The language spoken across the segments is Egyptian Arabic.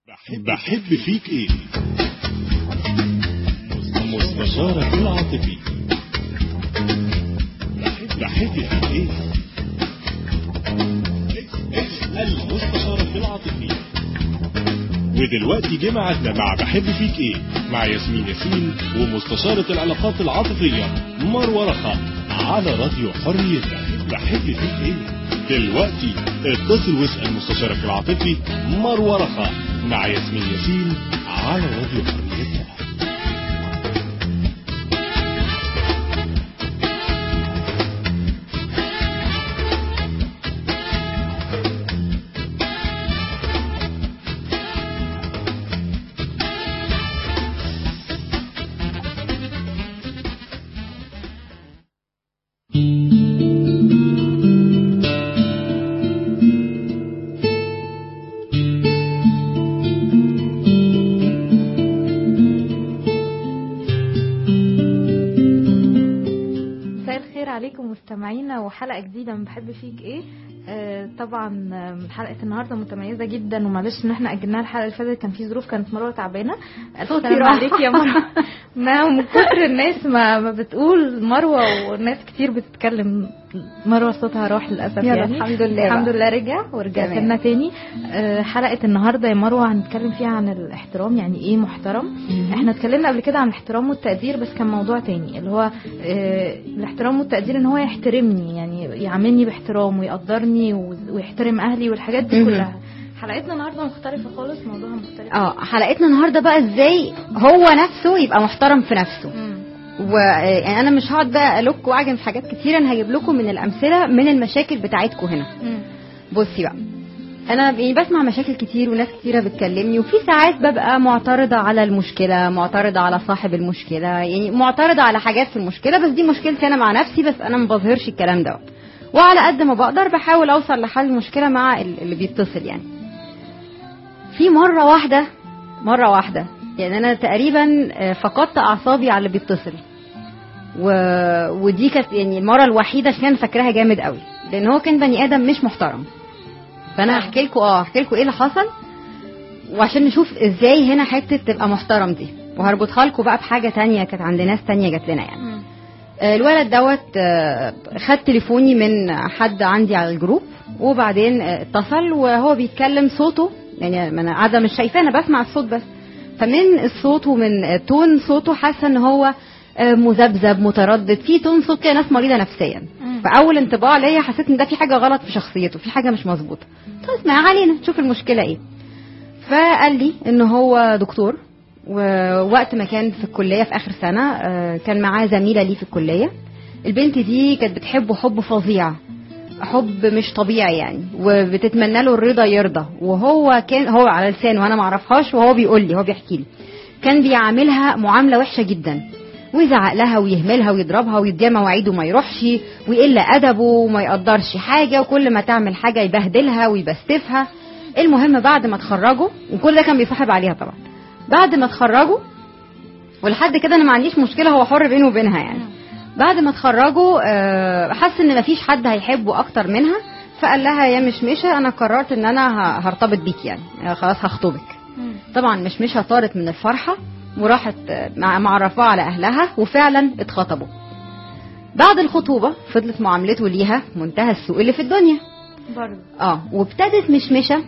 بحب فيك ايه مستشارك العاطفي بحب فيك ايه اسأل مستشارك العاطفي ودلوقتي جه ميعادنا مع بحب فيك ايه مع ياسمين ياسين ومستشارة العلاقات العاطفية مروة رخا على راديو حريتك بحب فيك ايه دلوقتي اتصل واسأل مستشارك العاطفي مروة رخا مع ياسمين ياسين على راديو حريتك مساء الخير عليكم مستمعينا وحلقه جديده من بحب فيك ايه آه طبعا آم، حلقه النهارده متميزه جدا ومعلش ان احنا اجلناها الحلقه اللي فاتت كان في ظروف كانت مروه تعبانه الف صوتي سلام راح. عليك يا مروه ما من كتر الناس ما, ما بتقول مروه وناس كتير بتتكلم مروه صوتها راح للاسف يلا يعني الحمد لله الحمد بقى. لله رجع ورجعت تمام. لنا تاني آه حلقه النهارده يا مروه هنتكلم فيها عن الاحترام يعني ايه محترم احنا اتكلمنا قبل كده عن الاحترام والتقدير بس كان موضوع تاني اللي هو آه، الاحترام والتقدير ان هو يحترمني يعني يعاملني باحترام ويقدرني و- ويحترم اهلي والحاجات دي مهم. كلها حلقتنا النهارده مختلفه خالص موضوعها مختلف اه حلقتنا النهارده بقى ازاي هو نفسه يبقى محترم في نفسه مم. ويعني انا مش هقعد بقى الك واعجن في حاجات كتير انا هجيب لكم من الامثله من المشاكل بتاعتكم هنا مم. بصي بقى انا يعني بسمع مشاكل كتير وناس كتيره بتكلمني وفي ساعات ببقى معترضه على المشكله معترضه على صاحب المشكله يعني معترضه على حاجات في المشكله بس دي مشكلتي انا مع نفسي بس انا ما بظهرش الكلام ده وعلى قد ما بقدر بحاول اوصل لحل المشكله مع ال- اللي بيتصل يعني في مره واحده مره واحده يعني انا تقريبا آه، فقدت اعصابي على اللي بيتصل و... ودي كانت يعني المره الوحيده اللي كان فاكراها جامد قوي لان هو كان بني ادم مش محترم فانا هحكي لكم اه هحكي لكم ايه اللي حصل وعشان نشوف ازاي هنا حته تبقى محترم دي وهربطها لكم بقى بحاجه تانية كانت عند ناس تانية جات لنا يعني مم. آه، الولد دوت آه، خد تليفوني من حد عندي على الجروب وبعدين آه، اتصل وهو بيتكلم صوته يعني ما انا قاعده مش شايفاه انا بسمع الصوت بس فمن الصوت ومن آه، تون صوته حاسه ان هو آه، مذبذب متردد في تون صوت كده ناس مريضه نفسيا مم. فاول انطباع ليا حسيت ان ده في حاجه غلط في شخصيته في حاجه مش مظبوطه طيب ما علينا نشوف المشكله ايه فقال لي ان هو دكتور ووقت ما كان في الكليه في اخر سنه آه، كان معاه زميله ليه في الكليه البنت دي كانت بتحبه حب فظيع حب مش طبيعي يعني وبتتمنى له الرضا يرضى وهو كان هو على لسانه وانا ما اعرفهاش وهو بيقول لي هو بيحكي لي كان بيعاملها معامله وحشه جدا ويزعق لها ويهملها ويضربها ويديها مواعيد وما يروحش ويقل ادبه وما يقدرش حاجه وكل ما تعمل حاجه يبهدلها ويبستفها المهم بعد ما اتخرجوا وكل ده كان بيصاحب عليها طبعا بعد ما اتخرجوا ولحد كده انا ما عنديش مشكله هو حر بينه وبينها يعني بعد ما اتخرجوا آه، حس ان مفيش حد هيحبه اكتر منها فقال لها يا مشمشه انا قررت ان انا ه- هرتبط بيكي يعني آه، خلاص هخطبك مم. طبعا مشمشه طارت من الفرحه وراحت آه، مع- معرفاه على اهلها وفعلا اتخطبوا بعد الخطوبه فضلت معاملته ليها منتهى السوء اللي في الدنيا برضه اه وابتدت مشمشه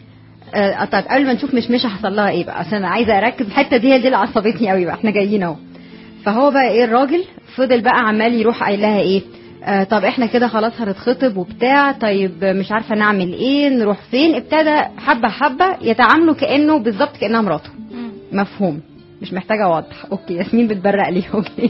آه طيب قبل ما نشوف مشمشه حصل لها ايه بقى عشان انا عايزه اركز الحته دي هي دي اللي عصبتني قوي بقى احنا جايين اهو فهو بقى ايه الراجل فضل بقى عمال يروح قايل لها ايه آه طب احنا كده خلاص هنتخطب وبتاع طيب مش عارفه نعمل ايه نروح فين ابتدى حبه حبه يتعاملوا كانه بالظبط كانها مراته مم. مفهوم مش محتاجه اوضح اوكي ياسمين بتبرق لي اوكي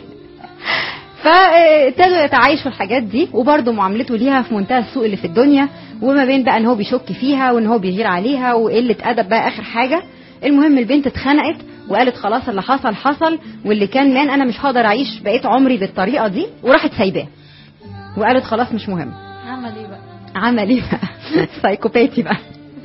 فابتدوا يتعايشوا الحاجات دي وبرضه معاملته ليها في منتهى السوء اللي في الدنيا وما بين بقى ان هو بيشك فيها وان هو بيغير عليها وقله ادب بقى اخر حاجه المهم البنت اتخنقت وقالت خلاص اللي حصل حصل واللي كان مان انا مش هقدر اعيش بقيت عمري بالطريقه دي وراحت سايباه وقالت خلاص مش مهم عمل ايه بقى عمل ايه بقى سايكوباتي بقى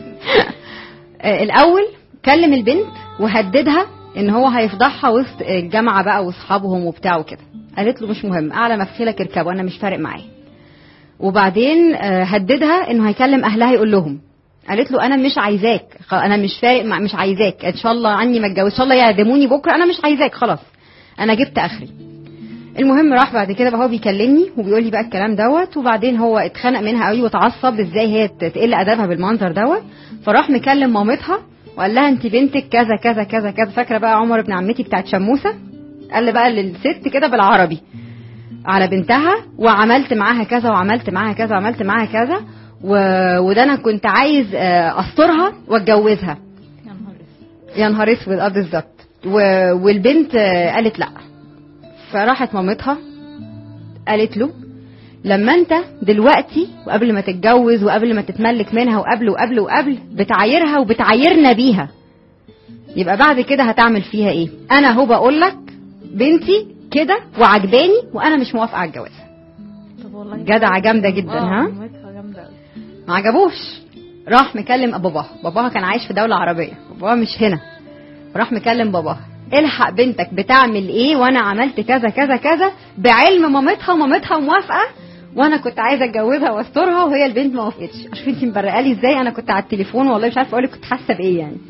آه، الاول كلم البنت وهددها ان هو هيفضحها وسط الجامعه بقى واصحابهم وبتاع وكده قالت له مش مهم اعلى مفخلك اركبوا انا مش فارق معايا وبعدين آه، هددها انه هيكلم اهلها يقول لهم قالت له انا مش عايزاك خ- انا مش فارق مع مش عايزاك ان شاء الله عني ما اتجوز ان شاء الله يعدموني بكره انا مش عايزاك خلاص انا جبت اخري المهم راح بعد كده بقى هو بيكلمني وبيقول لي بقى الكلام دوت وبعدين هو اتخنق منها قوي واتعصب ازاي هي ت- تقل ادبها بالمنظر دوت فراح مكلم مامتها وقال لها انت بنتك كذا كذا كذا كذا فاكره بقى عمر ابن عمتي بتاعت شموسه قال لي بقى للست كده بالعربي على بنتها وعملت معاها كذا وعملت معاها كذا وعملت معاها كذا و... وده انا كنت عايز آه، استرها واتجوزها يا نهار اسود يا نهار اسود اه بالظبط و... والبنت آه، قالت لا فراحت مامتها قالت له لما انت دلوقتي وقبل ما تتجوز وقبل ما تتملك منها وقبل وقبل وقبل بتعايرها وبتعايرنا بيها يبقى بعد كده هتعمل فيها ايه انا هو بقول لك بنتي كده وعجباني وانا مش موافقه على الجواز طب والله جدعة جامدة جدا، آه، ها؟ مامتها جامده أوي. ما عجبوش راح مكلم باباها باباها كان عايش في دولة عربية باباها مش هنا راح مكلم باباها الحق بنتك بتعمل ايه وانا عملت كذا كذا كذا بعلم مامتها ومامتها موافقة وانا كنت عايزه اتجوزها واسترها وهي البنت ما وافقتش شوفي انت مبرقه لي ازاي انا كنت على التليفون والله مش عارفه اقول لك كنت حاسه بايه يعني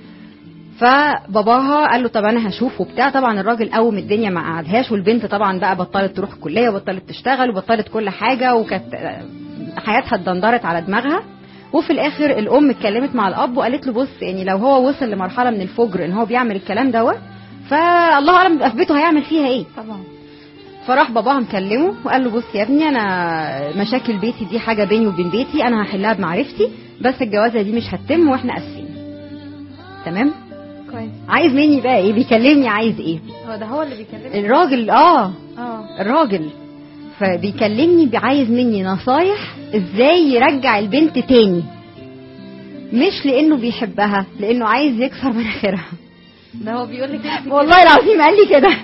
فباباها قال له طب انا هشوف وبتاع طبعا الراجل قوم الدنيا ما قعدهاش والبنت طبعا بقى بطلت تروح الكليه وبطلت تشتغل وبطلت كل حاجه وكانت آه، حياتها اتدندرت على دماغها وفي الاخر الام اتكلمت مع الاب وقالت له بص يعني لو هو وصل لمرحله من الفجر ان هو بيعمل الكلام دوت فالله اعلم بيبقى في بيته هيعمل فيها ايه طبعا فراح باباها مكلمه وقال له بص يا ابني انا مشاكل بيتي دي حاجه بيني وبين بيتي انا هحلها بمعرفتي بس الجوازه دي مش هتتم واحنا اسفين تمام كويس عايز مني بقى ايه بيكلمني عايز ايه هو ده هو اللي بيكلمك الراجل اه اه الراجل فبيكلمني عايز مني نصايح ازاي يرجع البنت تاني مش لانه بيحبها لانه عايز يكسر مناخيرها ده هو بيقول لك انت والله العظيم قال لي كده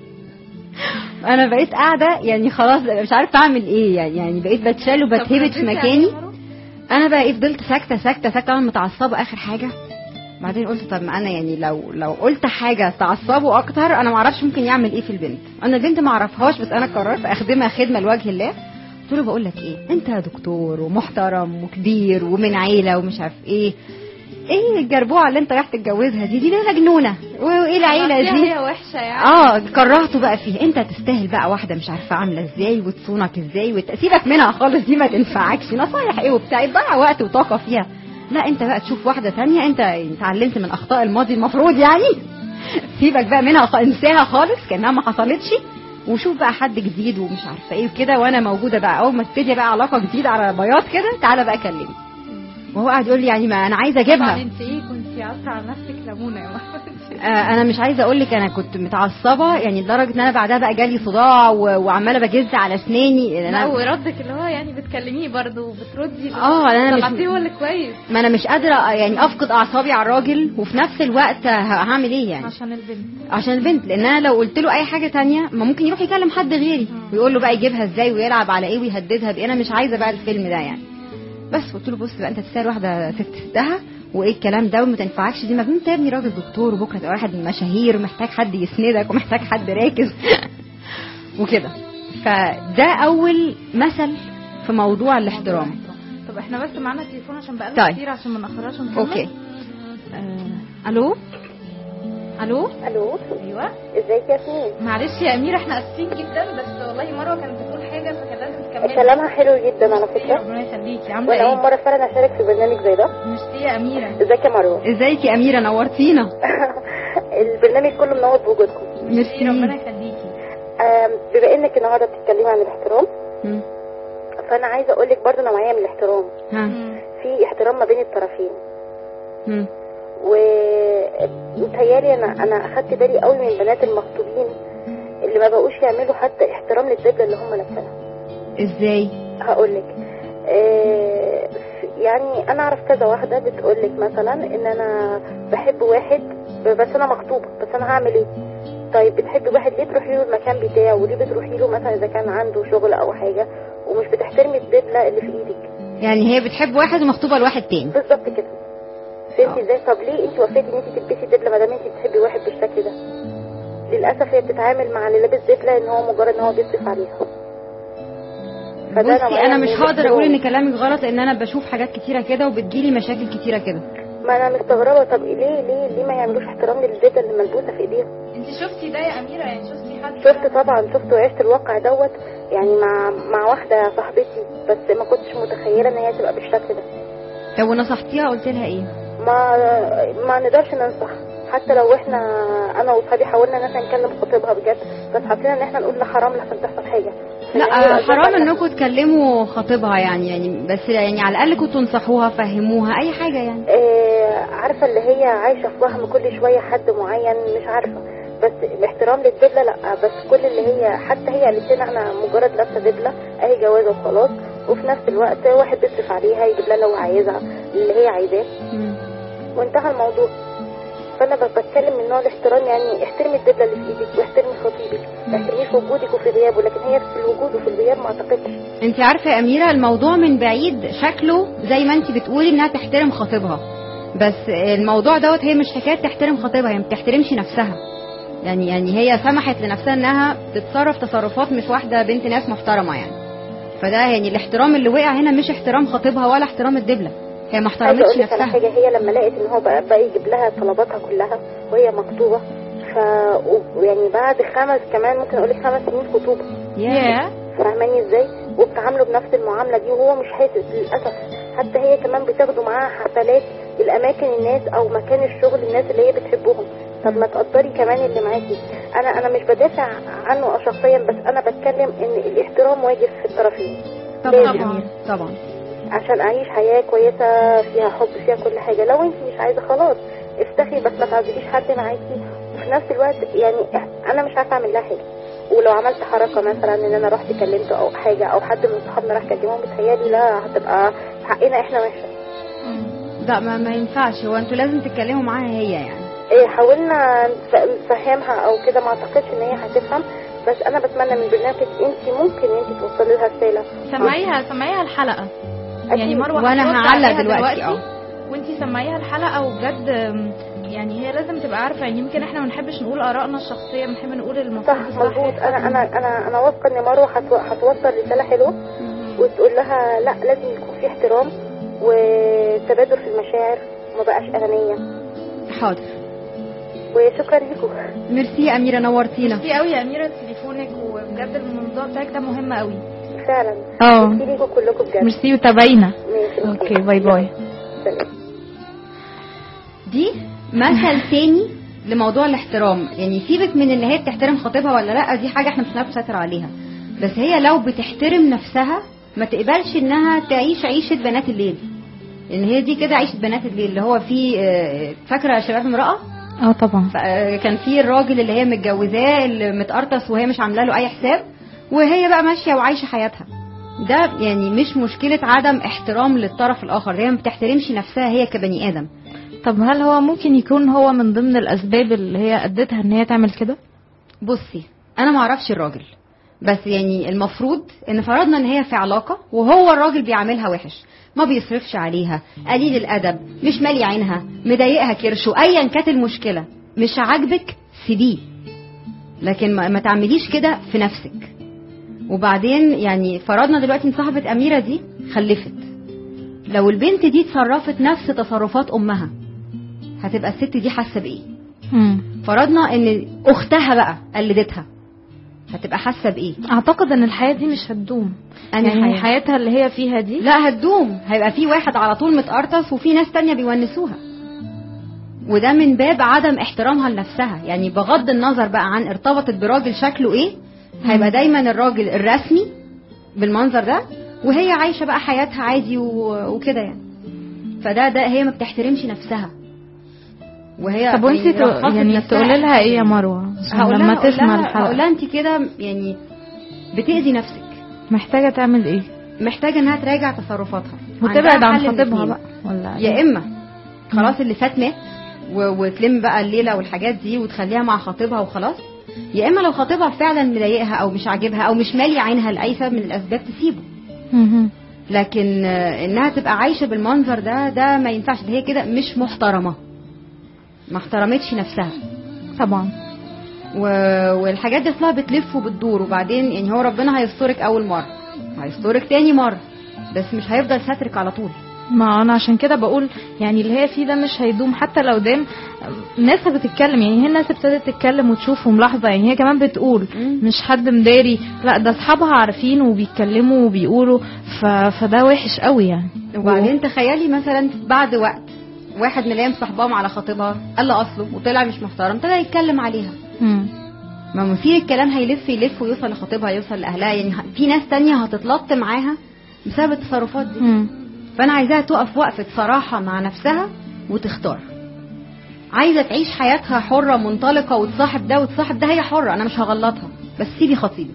انا بقيت قاعده يعني خلاص مش عارفه اعمل ايه يعني يعني بقيت بتشال وبتهبط في مكاني انا بقى ايه فضلت ساكته ساكته ساكته انا متعصبه اخر حاجه بعدين قلت طب ما انا يعني لو لو قلت حاجه تعصبه اكتر انا ما اعرفش ممكن يعمل ايه في البنت انا البنت ما اعرفهاش بس انا قررت اخدمها خدمه لوجه الله قلت له بقول لك ايه انت دكتور ومحترم وكبير ومن عيله ومش عارف ايه ايه الجربوعه اللي انت رايح تتجوزها دي دي مجنونه وايه العيله دي هي وحشه يعني اه كرهته بقى فيه انت تستاهل بقى واحده مش عارفه عامله ازاي وتصونك ازاي وت... سيبك منها خالص دي ما تنفعكش نصايح ايه وبتاع تضيع وقت وطاقه فيها لا انت بقى تشوف واحده تانية انت اتعلمت من اخطاء الماضي المفروض يعني سيبك بقى منها خ- انساها خالص كانها ما حصلتش وشوف بقى حد جديد ومش عارفه ايه وكده وانا موجوده بقى اول ما تبتدي بقى علاقه جديده على بياض كده تعالى بقى كلمني وهو قاعد يقول لي يعني ما انا عايزه طبعا اجيبها انت ايه كنت عاطره على نفسك ليمونه يا محمد آه، انا مش عايزه اقول لك انا كنت متعصبه يعني لدرجه ان انا بعدها بقى جالي صداع و- وعماله بجز على اسناني لأن لا انا وردك اللي هو يعني بتكلميه برضه وبتردي اه انا مش طلعتيه هو اللي كويس ما انا مش قادره يعني افقد اعصابي على الراجل وفي نفس الوقت ه- هعمل ايه يعني عشان البنت عشان البنت لان انا لو قلت له اي حاجه تانية ما ممكن يروح يكلم حد غيري ويقول له بقى يجيبها ازاي ويلعب على ايه ويهددها بايه انا مش عايزه بقى الفيلم ده يعني بس قلت له بص بقى انت تستاهل واحده ست ستها وايه الكلام ده وما تنفعكش دي مجنون انت يا ابني راجل دكتور وبكره تبقى واحد من المشاهير ومحتاج حد يسندك ومحتاج حد راكز وكده فده اول مثل في موضوع الاحترام طب احنا بس معانا تليفون عشان بقالنا طيب. كتير عشان ما ناخرهاش ونكمل اوكي آه. الو الو الو ايوه ازيك يا ياسمين معلش يا اميره احنا اسفين جدا بس والله مروه كانت بتقول حاجه فكان لازم تكملي كلامها حلو جدا على ميرسي، فكره ربنا يخليكي عامله وانا اول ايه مره فعلا اشارك في برنامج زي ده ميرسي يا اميره ازيك يا مروه ازيك يا اميره نورتينا البرنامج كله منور بوجودكم ميرسي ربنا ميرسي يخليكي آم، بما انك النهارده بتتكلمي عن الاحترام مم. فانا عايزه اقول لك برضه نوعيه من الاحترام ها مم. في احترام ما بين الطرفين مم. ومتهيالي انا انا اخدت بالي قوي من البنات المخطوبين اللي ما بقوش يعملوا حتى احترام للدبله اللي هم لابسينها ازاي هقول لك يعني انا اعرف كذا واحده بتقول لك مثلا ان انا بحب واحد ب- بس انا مخطوبه بس انا هعمل ايه طيب بتحبي واحد ليه تروحي له المكان بتاعه وليه بتروحي له مثلا اذا كان عنده شغل او حاجه ومش بتحترمي الدبله اللي في ايدك يعني هي بتحب واحد ومخطوبه لواحد تاني بالظبط كده فهمتي ازاي طب ليه انت وافقتي ان انت تلبسي دبله ما دام انت بتحبي واحد بالشكل ده للاسف هي بتتعامل مع اللي لابس دبله ان هو مجرد ان هو بيصرف عليها فده بصي نوعية انا من مش هقدر الاحترام. اقول ان كلامك غلط لان انا بشوف حاجات كتيره كده وبتجيلي مشاكل كتيره كده ما انا مستغربه طب ليه ليه ليه ما يعملوش احترام للزبده اللي ملبوسه في ايديهم انت شفتي ده يا اميره يعني شفتي حد شفت طبعا شفت وعشت الواقع دوت يعني مع مع واحده صاحبتي بس ما كنتش متخيله ان هي تبقى بالشكل ده طب ونصحتيها قلت لها ايه ما ما نقدرش ننصح حتى لو احنا انا واصحابي حاولنا ان احنا نكلم خطيبها بجد بس حسينا ان احنا نقول لا حرام لحسن تحصل حاجه إن هي لا الأسباب حرام أنا- انكم تكلموا خطيبها يعني يعني بس يعني على الاقل كنتوا تنصحوها فهموها اي حاجه يعني آه، عارفه اللي هي عايشه في وهم كل شويه حد معين مش عارفه بس الاحترام للدبله لا بس كل اللي هي حتى هي قالت لنا انا مجرد لابسه دبله اهي جوازه وخلاص وفي نفس الوقت واحد بيصرف عليها يجيب لها اللي هو عايزها اللي هي عايزاه وانتهى الموضوع فانا ب- بتكلم من نوع الاحترام يعني احترمي الدبله اللي في ايدك واحترمي خطيبك ما تحترميش وجودك وفي غيابه لكن هي في الوجود وفي الغياب ما اعتقدش انت عارفه يا اميره الموضوع من بعيد شكله زي ما انت بتقولي انها تحترم خطيبها بس الموضوع دوت هي مش حكايه تحترم خطيبها هي ما بتحترمش نفسها يعني يعني هي سمحت لنفسها انها تتصرف تصرفات مش واحده بنت ناس محترمه يعني فده يعني الاحترام اللي وقع هنا مش احترام خطيبها ولا احترام الدبله هي ما عايزه احترمتش اقول لك على نفسها حاجه هي لما لقت ان هو بقى, بقى يجيب لها طلباتها كلها وهي مخطوبه ف و- يعني بعد خمس كمان ممكن اقول لك خمس سنين خطوبه ياه فاهماني ازاي وبتعامله بنفس المعامله دي وهو مش حاسس للاسف حتى هي كمان بتاخده معاها حفلات الاماكن الناس او مكان الشغل الناس اللي هي بتحبهم طب ما تقدري كمان اللي معاكي انا انا مش بدافع عنه شخصيا بس انا بتكلم ان الاحترام واجب في الطرفين طبعا لازم. يا اميره طبعا عشان اعيش حياه كويسه فيها حب فيها كل حاجه لو انت مش عايزه خلاص افتخي بس ما تعذبيش حد معاكي وفي نفس الوقت يعني إح- انا مش عارفه اعمل لها حاجه ولو عملت حركه مثلا ان انا رحت كلمته او حاجه او حد من صحابنا راح كلمهم بتهيالي لا هتبقى في حقنا احنا وحشه لا ما, ما ينفعش هو انتوا لازم تتكلموا معاها هي يعني إيه حاولنا نف- نفهمها او كده ما اعتقدش ان هي هتفهم بس انا بتمنى من برنامجك انت ممكن انت توصلي لها رساله سمعيها سمعيها الحلقه يعني أكيد. مروه وأنا هترد هعلق عليها دلوقتي، اه. وانتي سمعيها الحلقه وبجد أم، يعني هي لازم تبقى عارفه يعني يمكن احنا ما بنحبش نقول ارائنا الشخصيه بنحب نقول المفروض صح الصح مظبوط انا انا انا انا واثقه ان مروه هتو- هتوصل رساله حلوه وتقول لها لا لازم يكون في احترام وتبادل في المشاعر وما بقاش انانيه حاضر وشكرا لكم ميرسي يا اميره نورتينا ميرسي قوي يا اميره تليفونك وبجد الموضوع بتاعك ده مهم قوي فعلا اه ميرسي ليكم كلكم بجد ميرسي وتابعينا ماشي اوكي باي باي سلام دي مثل تاني لموضوع الاحترام يعني سيبك من ان هي بتحترم خطيبها ولا لا دي حاجه احنا مش هنعرف نسيطر عليها بس هي لو بتحترم نفسها ما تقبلش انها تعيش عيشه بنات الليل لان هي دي كده عيشه بنات الليل اللي هو في آه، فاكره شباب امراه اه طبعا ف- آه، كان في الراجل اللي هي متجوزاه اللي متقرطس وهي مش عامله له اي حساب وهي بقى ماشيه وعايشه حياتها ده يعني مش مشكله عدم احترام للطرف الاخر هي ما بتحترمش نفسها هي كبني ادم طب هل هو ممكن يكون هو من ضمن الاسباب اللي هي ادتها ان هي تعمل كده بصي انا ما اعرفش الراجل بس يعني المفروض ان فرضنا ان هي في علاقه وهو الراجل بيعاملها وحش ما بيصرفش عليها قليل الادب مش مالي عينها مضايقها كرشه ايا كانت المشكله مش عاجبك سيبيه لكن ما, ما تعمليش كده في نفسك وبعدين يعني فرضنا دلوقتي ان صاحبه اميره دي خلفت لو البنت دي تصرفت نفس تصرفات امها هتبقى الست دي حاسه بايه امم فرضنا ان اختها بقى قلدتها هتبقى حاسه بايه اعتقد ان الحياه دي مش هتدوم أنهي يعني حياة؟ حياتها اللي هي فيها دي لا هتدوم هيبقى في واحد على طول متقرطس وفي ناس تانية بيونسوها وده من باب عدم احترامها لنفسها يعني بغض النظر بقى عن ارتبطت براجل شكله ايه هيبقى دايما الراجل الرسمي بالمنظر ده وهي عايشه بقى حياتها عادي و- وكده يعني فده ده هي ما بتحترمش نفسها وهي طب وانتي يعني تو- رخصت يعني نفسها تقولي لها ايه يا مروه عشان هقول لما لها هقول تسمع لها- هقول الحلقه لها انت كده يعني بتأذي نفسك محتاجه تعمل ايه محتاجه انها تراجع تصرفاتها وتبعد عندها عن حل من خطيبها اتنين. بقى ولا يا اما خلاص اللي فات مات و- وتلم بقى الليله والحاجات دي وتخليها مع خطيبها وخلاص يا اما لو خطيبها فعلا مضايقها او مش عاجبها او مش مالي عينها لاي سبب من الاسباب تسيبه مهم. لكن آه، انها تبقى عايشه بالمنظر ده ده ما ينفعش ده هي كده مش محترمه ما احترمتش نفسها طبعا و... والحاجات دي اصلها بتلف وبتدور وبعدين يعني هو ربنا هيسترك اول مره هيسترك تاني مره بس مش هيفضل ساترك على طول ما انا عشان كده بقول يعني اللي هي فيه ده مش هيدوم حتى لو دام الناس بتتكلم يعني هي الناس ابتدت تتكلم وتشوف وملاحظه يعني هي كمان بتقول مم. مش حد مداري لا ده اصحابها عارفين وبيتكلموا وبيقولوا ف... فده وحش قوي يعني وبعدين تخيلي مثلا بعد وقت واحد من الايام صاحبهم على خطيبها قال له اصله وطلع مش محترم ابتدى يتكلم عليها مم. ما مثير الكلام هيلف يلف ويوصل لخطيبها يوصل لاهلها يعني ه- في ناس تانية هتتلط معاها بسبب التصرفات دي مم. فانا عايزاها تقف وقفه صراحه مع نفسها وتختار عايزه تعيش حياتها حره منطلقه وتصاحب ده وتصاحب ده هي حره انا مش هغلطها بس سيبي خطيبك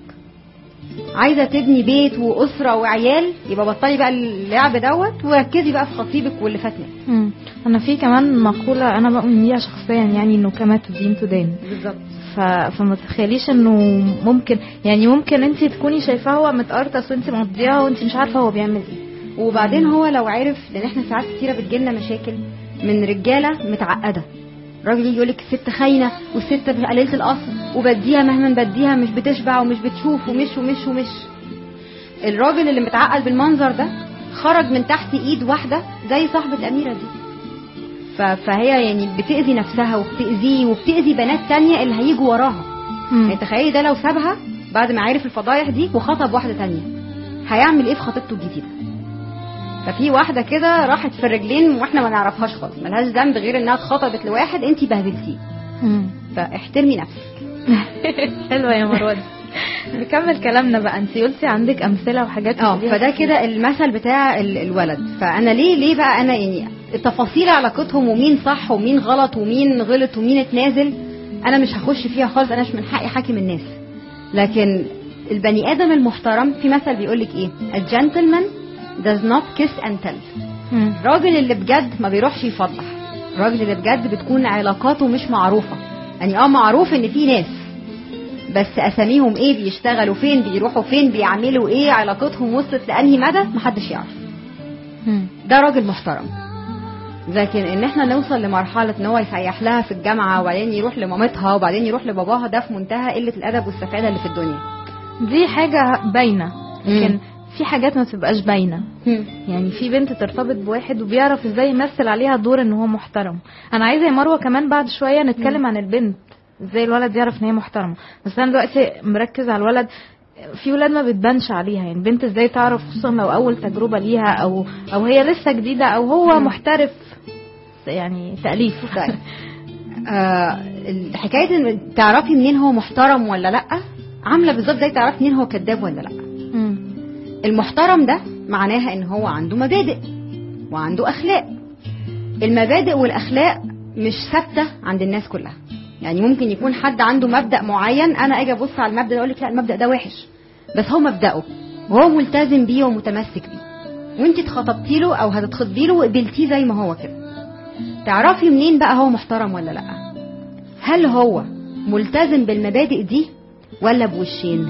عايزه تبني بيت واسره وعيال يبقى بطلي بقى اللعب دوت وركزي بقى في خطيبك واللي فات منك مم. انا في كمان مقوله انا بؤمن بيها شخصيا يعني انه كما تدين تدان بالظبط ف... فما تتخيليش انه ممكن يعني ممكن انت تكوني شايفاه هو متقرطس وانت مقضيها وانت مش عارفه هو بيعمل ايه وبعدين هو لو عرف لان احنا ساعات كتيره بتجيلنا مشاكل من رجاله متعقده راجل يجي يقولك الست خاينه والست قليله الاصل وبديها مهما بديها مش بتشبع ومش بتشوف ومش ومش ومش الراجل اللي متعقد بالمنظر ده خرج من تحت ايد واحده زي صاحبه اميره دي ف- فهي يعني بتاذي نفسها وبتاذيه وبتاذي بنات تانية اللي هيجوا وراها يعني تخيلي ده لو سابها بعد ما عرف الفضايح دي وخطب واحده تانية هيعمل ايه في خطيبته الجديده ففي واحده كده راحت في الرجلين واحنا ما نعرفهاش خالص ملهاش ذنب غير انها اتخطبت لواحد انت بهدلتيه مم. فاحترمي نفسك حلوه يا مروه نكمل كلامنا بقى انت قلتي عندك امثله وحاجات اه تقوليها فده كتير. كده المثل بتاع ال- الولد فانا ليه ليه بقى انا يعني تفاصيل علاقتهم ومين صح ومين غلط ومين غلط ومين اتنازل انا مش هخش فيها خالص انا مش من حقي حاكم الناس لكن البني ادم المحترم في مثل بيقول لك ايه a gentleman does not kiss and tell مم. الراجل اللي بجد ما بيروحش يفضح الراجل اللي بجد بتكون علاقاته مش معروفة يعني اه معروف ان في ناس بس اساميهم ايه بيشتغلوا فين بيروحوا فين بيعملوا ايه علاقتهم وصلت لانهي مدى محدش يعرف مم. ده راجل محترم لكن ان احنا نوصل لمرحلة ان هو يسيح لها في الجامعة وبعدين يروح لمامتها وبعدين يروح لباباها ده في منتهى قلة الادب والسفالة اللي في الدنيا دي حاجه باينه لكن مم. في حاجات ما بتبقاش باينه يعني في بنت ترتبط بواحد وبيعرف ازاي يمثل عليها دور ان هو محترم انا عايزه يا مروه كمان بعد شويه نتكلم عن البنت ازاي الولد يعرف ان هي محترمه بس انا دلوقتي مركز على الولد في ولاد ما بتبانش عليها يعني البنت ازاي تعرف خصوصا لو اول تجربه ليها او او هي لسه جديده او هو محترف يعني تاليف طيب آه حكايه ان تعرفي منين هو محترم ولا لا عامله بالظبط زي تعرفي منين هو كذاب ولا لا مم. المحترم ده معناها ان هو عنده مبادئ وعنده اخلاق المبادئ والاخلاق مش ثابته عند الناس كلها يعني ممكن يكون حد عنده مبدا معين انا اجي ابص على المبدا ده اقول لك لا المبدا ده وحش بس هو مبداه وهو ملتزم بيه ومتمسك بيه وانت اتخطبتي له او هتتخطبي له وقبلتيه زي ما هو كده تعرفي منين بقى هو محترم ولا لا هل هو ملتزم بالمبادئ دي ولا بوشين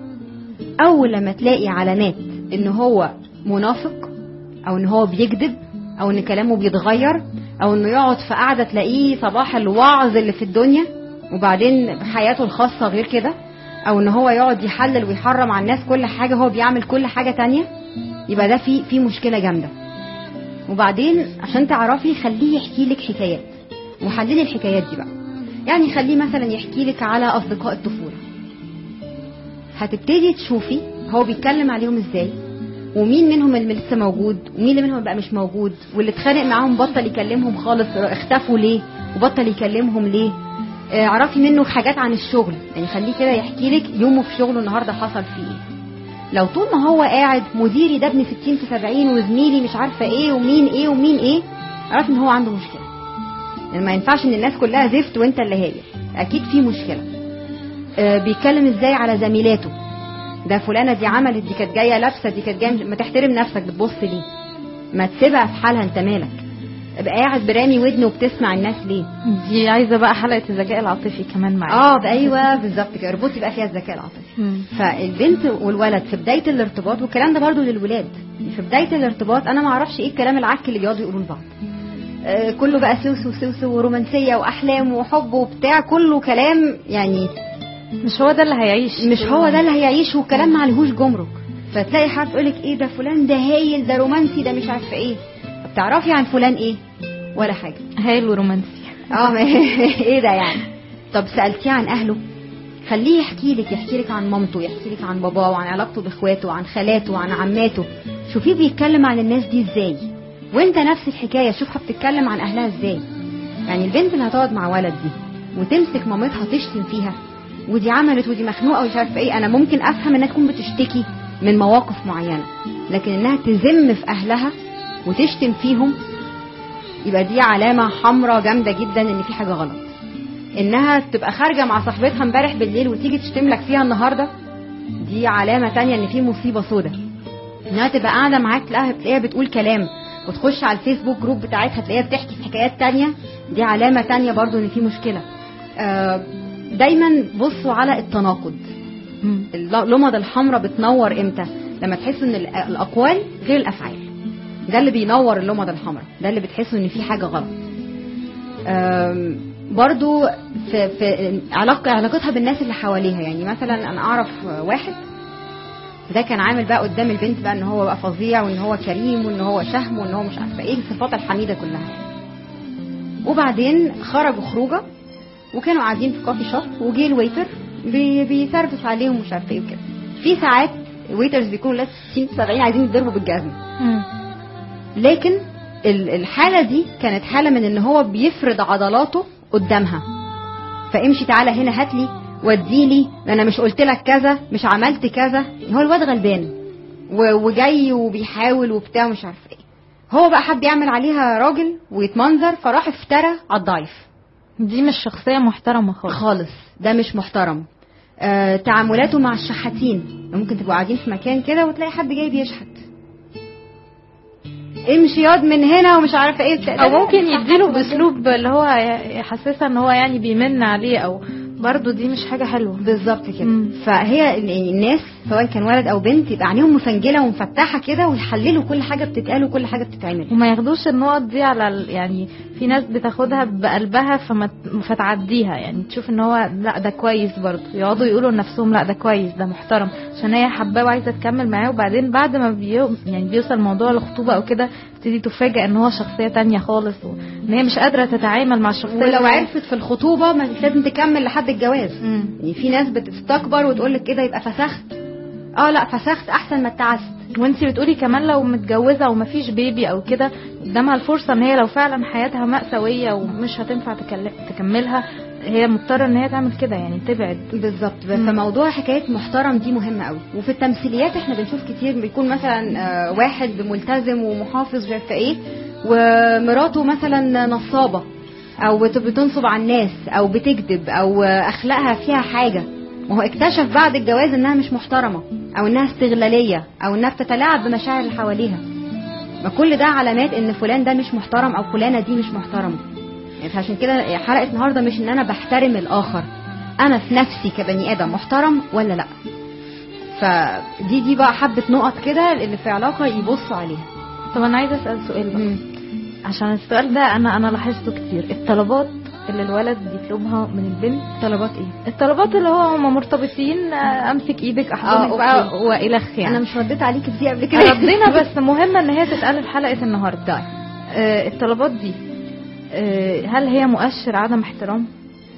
اول لما تلاقي علامات ان هو منافق او ان هو بيكذب او ان كلامه بيتغير او انه يقعد في قعده تلاقيه صباح الوعظ اللي في الدنيا وبعدين حياته الخاصه غير كده او ان هو يقعد يحلل ويحرم على الناس كل حاجه هو بيعمل كل حاجه تانية يبقى ده في في مشكله جامده وبعدين عشان تعرفي خليه يحكي لك حكايات وحللي الحكايات دي بقى يعني خليه مثلا يحكي لك على اصدقاء الطفوله هتبتدي تشوفي هو بيتكلم عليهم ازاي ومين منهم اللي لسه موجود ومين اللي منهم بقى مش موجود واللي اتخانق معاهم بطل يكلمهم خالص اختفوا ليه وبطل يكلمهم ليه آه، اعرفي منه حاجات عن الشغل يعني خليه كده يحكي لك يومه في شغله النهارده حصل فيه ايه لو طول ما هو قاعد مديري ده ابن 60 في 70 وزميلي مش عارفه ايه ومين ايه ومين ايه اعرفي ان هو عنده مشكله يعني ما ينفعش ان الناس كلها زفت وانت اللي هي اكيد في مشكله آه، بيتكلم ازاي على زميلاته ده فلانه دي عملت دي كانت جايه لابسه دي كانت جايه ما تحترم نفسك بتبص ليه ما تسيبها في حالها انت مالك ابقى قاعد برامي ودن وبتسمع الناس ليه دي عايزه بقى حلقه الذكاء العاطفي كمان معايا اه بقى ايوه بالظبط كده اربطي بقى فيها الذكاء العاطفي مم. فالبنت والولد في بدايه الارتباط والكلام ده برضو للولاد في بدايه الارتباط انا ما اعرفش ايه الكلام العك اللي بيقعدوا يقولوه لبعض آه، كله بقى سوسو سوسو ورومانسيه واحلام وحب وبتاع كله كلام يعني مش هو ده اللي هيعيش مش هو ده اللي هيعيش والكلام ما عليهوش جمرك فتلاقي حد يقول لك ايه ده فلان ده هايل ده رومانسي ده مش عارفه ايه طب تعرفي عن فلان ايه ولا حاجه هايل ورومانسي اه ما- ايه ده يعني طب سالتيه عن اهله خليه يحكي لك يحكي لك عن مامته يحكي لك عن باباه وعن علاقته باخواته وعن خالاته وعن عماته شوفيه بيتكلم عن الناس دي ازاي وانت نفس الحكايه شوفها بتتكلم عن اهلها ازاي يعني البنت اللي هتقعد مع ولد دي وتمسك مامتها تشتم فيها ودي عملت ودي مخنوقه ومش عارفه ايه انا ممكن افهم انها تكون بتشتكي من مواقف معينه لكن انها تذم في اهلها وتشتم فيهم يبقى دي علامه حمراء جامده جدا ان في حاجه غلط انها تبقى خارجه مع صاحبتها امبارح بالليل وتيجي تشتم لك فيها النهارده دي علامه تانية ان في مصيبه سودة انها تبقى قاعده معاك تلاقيها تلاقيها بتقول كلام وتخش على الفيسبوك جروب بتاعتها تلاقيها بتحكي في حكايات تانية دي علامه تانية برضو ان في مشكله آه، دايما بصوا على التناقض مم. اللمض الحمراء بتنور امتى لما تحس ان ال- الاقوال غير الافعال ده اللي بينور اللمض الحمراء ده اللي بتحسوا ان في حاجه غلط أم، برضو في, في علاقة علاقتها بالناس اللي حواليها يعني مثلا انا اعرف واحد ده كان عامل بقى قدام البنت بقى ان هو بقى فظيع وان هو كريم وان هو شهم وان هو مش عارفه ايه الصفات الحميده كلها وبعدين خرجوا خروجه وكانوا قاعدين في كوفي شوب وجه الويتر بي بيسرفس عليهم مش عارفه ايه وكده في ساعات ويترز بيكونوا ناس 60 70 عايزين يتضربوا بالجزمه مم. لكن ال- الحاله دي كانت حاله من ان هو بيفرض عضلاته قدامها فامشي تعالى هنا هات لي وديلي انا مش قلت لك كذا مش عملت كذا هو الواد غلبان و- وجاي وبيحاول وبتاع مش عارف ايه هو بقى حب يعمل عليها راجل ويتمنظر فراح افترى على الضعيف دي مش شخصيه محترمه خالص خالص ده مش محترم آه تعاملاته مع الشحاتين ممكن تبقوا قاعدين في مكان كده وتلاقي حد جاي بيشحت امشي ياض من هنا ومش عارفه ايه بتاع- او ممكن شحات يديله وبعدين- باسلوب اللي هو يحسسها ان هو يعني بيمن عليه او برضو دي مش حاجه حلوه بالظبط كده مم. فهي ال- يعني الناس سواء كان ولد او بنت يبقى عينيهم مفنجله ومفتحه كده ويحللوا كل حاجه بتتقال وكل حاجه بتتعمل وما ياخدوش النقط دي على ال- يعني في ناس بتاخدها بقلبها فما فتعديها يعني تشوف ان هو لا ده كويس برضه يقعدوا يقولوا لنفسهم لا ده كويس ده محترم عشان هي حباه وعايزه تكمل معاه وبعدين بعد ما بيو يعني بيوصل الموضوع لخطوبه او كده تبتدي تفاجئ ان هو شخصيه تانية خالص وان هي مش قادره تتعامل مع الشخصيه ولو اللي هو- عرفت في الخطوبه ما مش لازم تكمل لحد الجواز مم. يعني في ناس بتستكبر وتقول لك كده يبقى فسخت اه لا فسخت احسن ما اتعست وانتي بتقولي كمان لو متجوزه ومفيش بيبي او كده قدامها الفرصه ان هي لو فعلا حياتها مأساويه ومش هتنفع تكل- تكملها هي مضطره ان هي تعمل كده يعني تبعد بالظبط مم. فموضوع حكايه محترم دي مهمه قوي وفي التمثيليات احنا بنشوف كتير بيكون مثلا آه، واحد ملتزم ومحافظ مش عارفه ايه ومراته مثلا نصابه او بت- بتنصب على الناس او بتكذب او آه، اخلاقها فيها حاجه ما هو اكتشف بعد الجواز انها مش محترمه او انها استغلاليه او انها بتتلاعب بمشاعر اللي حواليها ما كل ده علامات ان فلان ده مش محترم او فلانه دي مش محترمه يعني فعشان كده حلقه النهارده مش ان انا بحترم الاخر انا في نفسي كبني ادم محترم ولا لا فدي دي بقى حبه نقط كده اللي في علاقه يبصوا عليها طب انا عايزه اسال سؤال بقى عشان السؤال ده انا انا لاحظته كتير الطلبات اللي الولد بيطلبها من البنت طلبات ايه الطلبات اللي هو هم مرتبطين آه، امسك ايدك احضنك آه، بقى أوكي. والخ يعني انا مش رديت عليك دي قبل كده ردينا بس مهمه ان هي تتقال في حلقه النهارده آه، الطلبات دي آه، هل هي مؤشر عدم احترام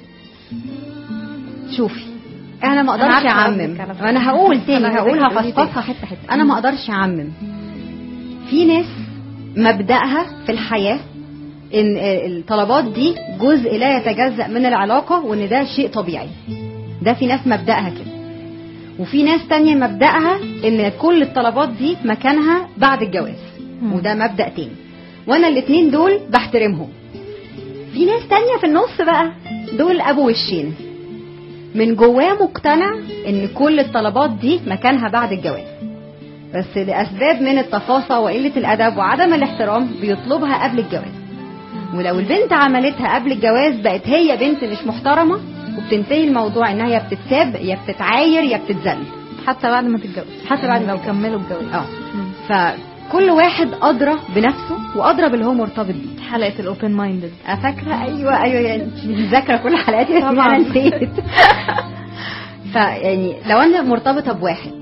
شوفي انا ما أنا اقدرش عارفة اعمم قصدك على فكرة. انا هقول تاني أنا هقول عايزاكي تقولي هفصفصها حته حته انا ما اقدرش اعمم في ناس مبدأها في الحياه ان الطلبات دي جزء لا يتجزأ من العلاقه وان ده شيء طبيعي ده في ناس مبدأها كده وفي ناس تانية مبدأها ان كل الطلبات دي مكانها بعد الجواز مم. وده مبدأ تاني وانا الاتنين دول بحترمهم في ناس تانية في النص بقى دول ابو وشين من جواه مقتنع ان كل الطلبات دي مكانها بعد الجواز بس لاسباب من التفاصيل وقله الادب وعدم الاحترام بيطلبها قبل الجواز ولو البنت عملتها قبل الجواز بقت هي بنت مش محترمه وبتنتهي الموضوع انها يا بتتساب يا بتتعاير يا بتتذل حتى بعد ما تتجوز حتى بعد ما لو تتجوز. كملوا الجواز اه مم. فكل واحد ادرى بنفسه وادرى باللي هو مرتبط بيه حلقه الاوبن مايندد فاكره ايوه ايوه يعني انت مذاكره كل حلقاتي بس طبعاً. انا نسيت فيعني لو انا مرتبطه بواحد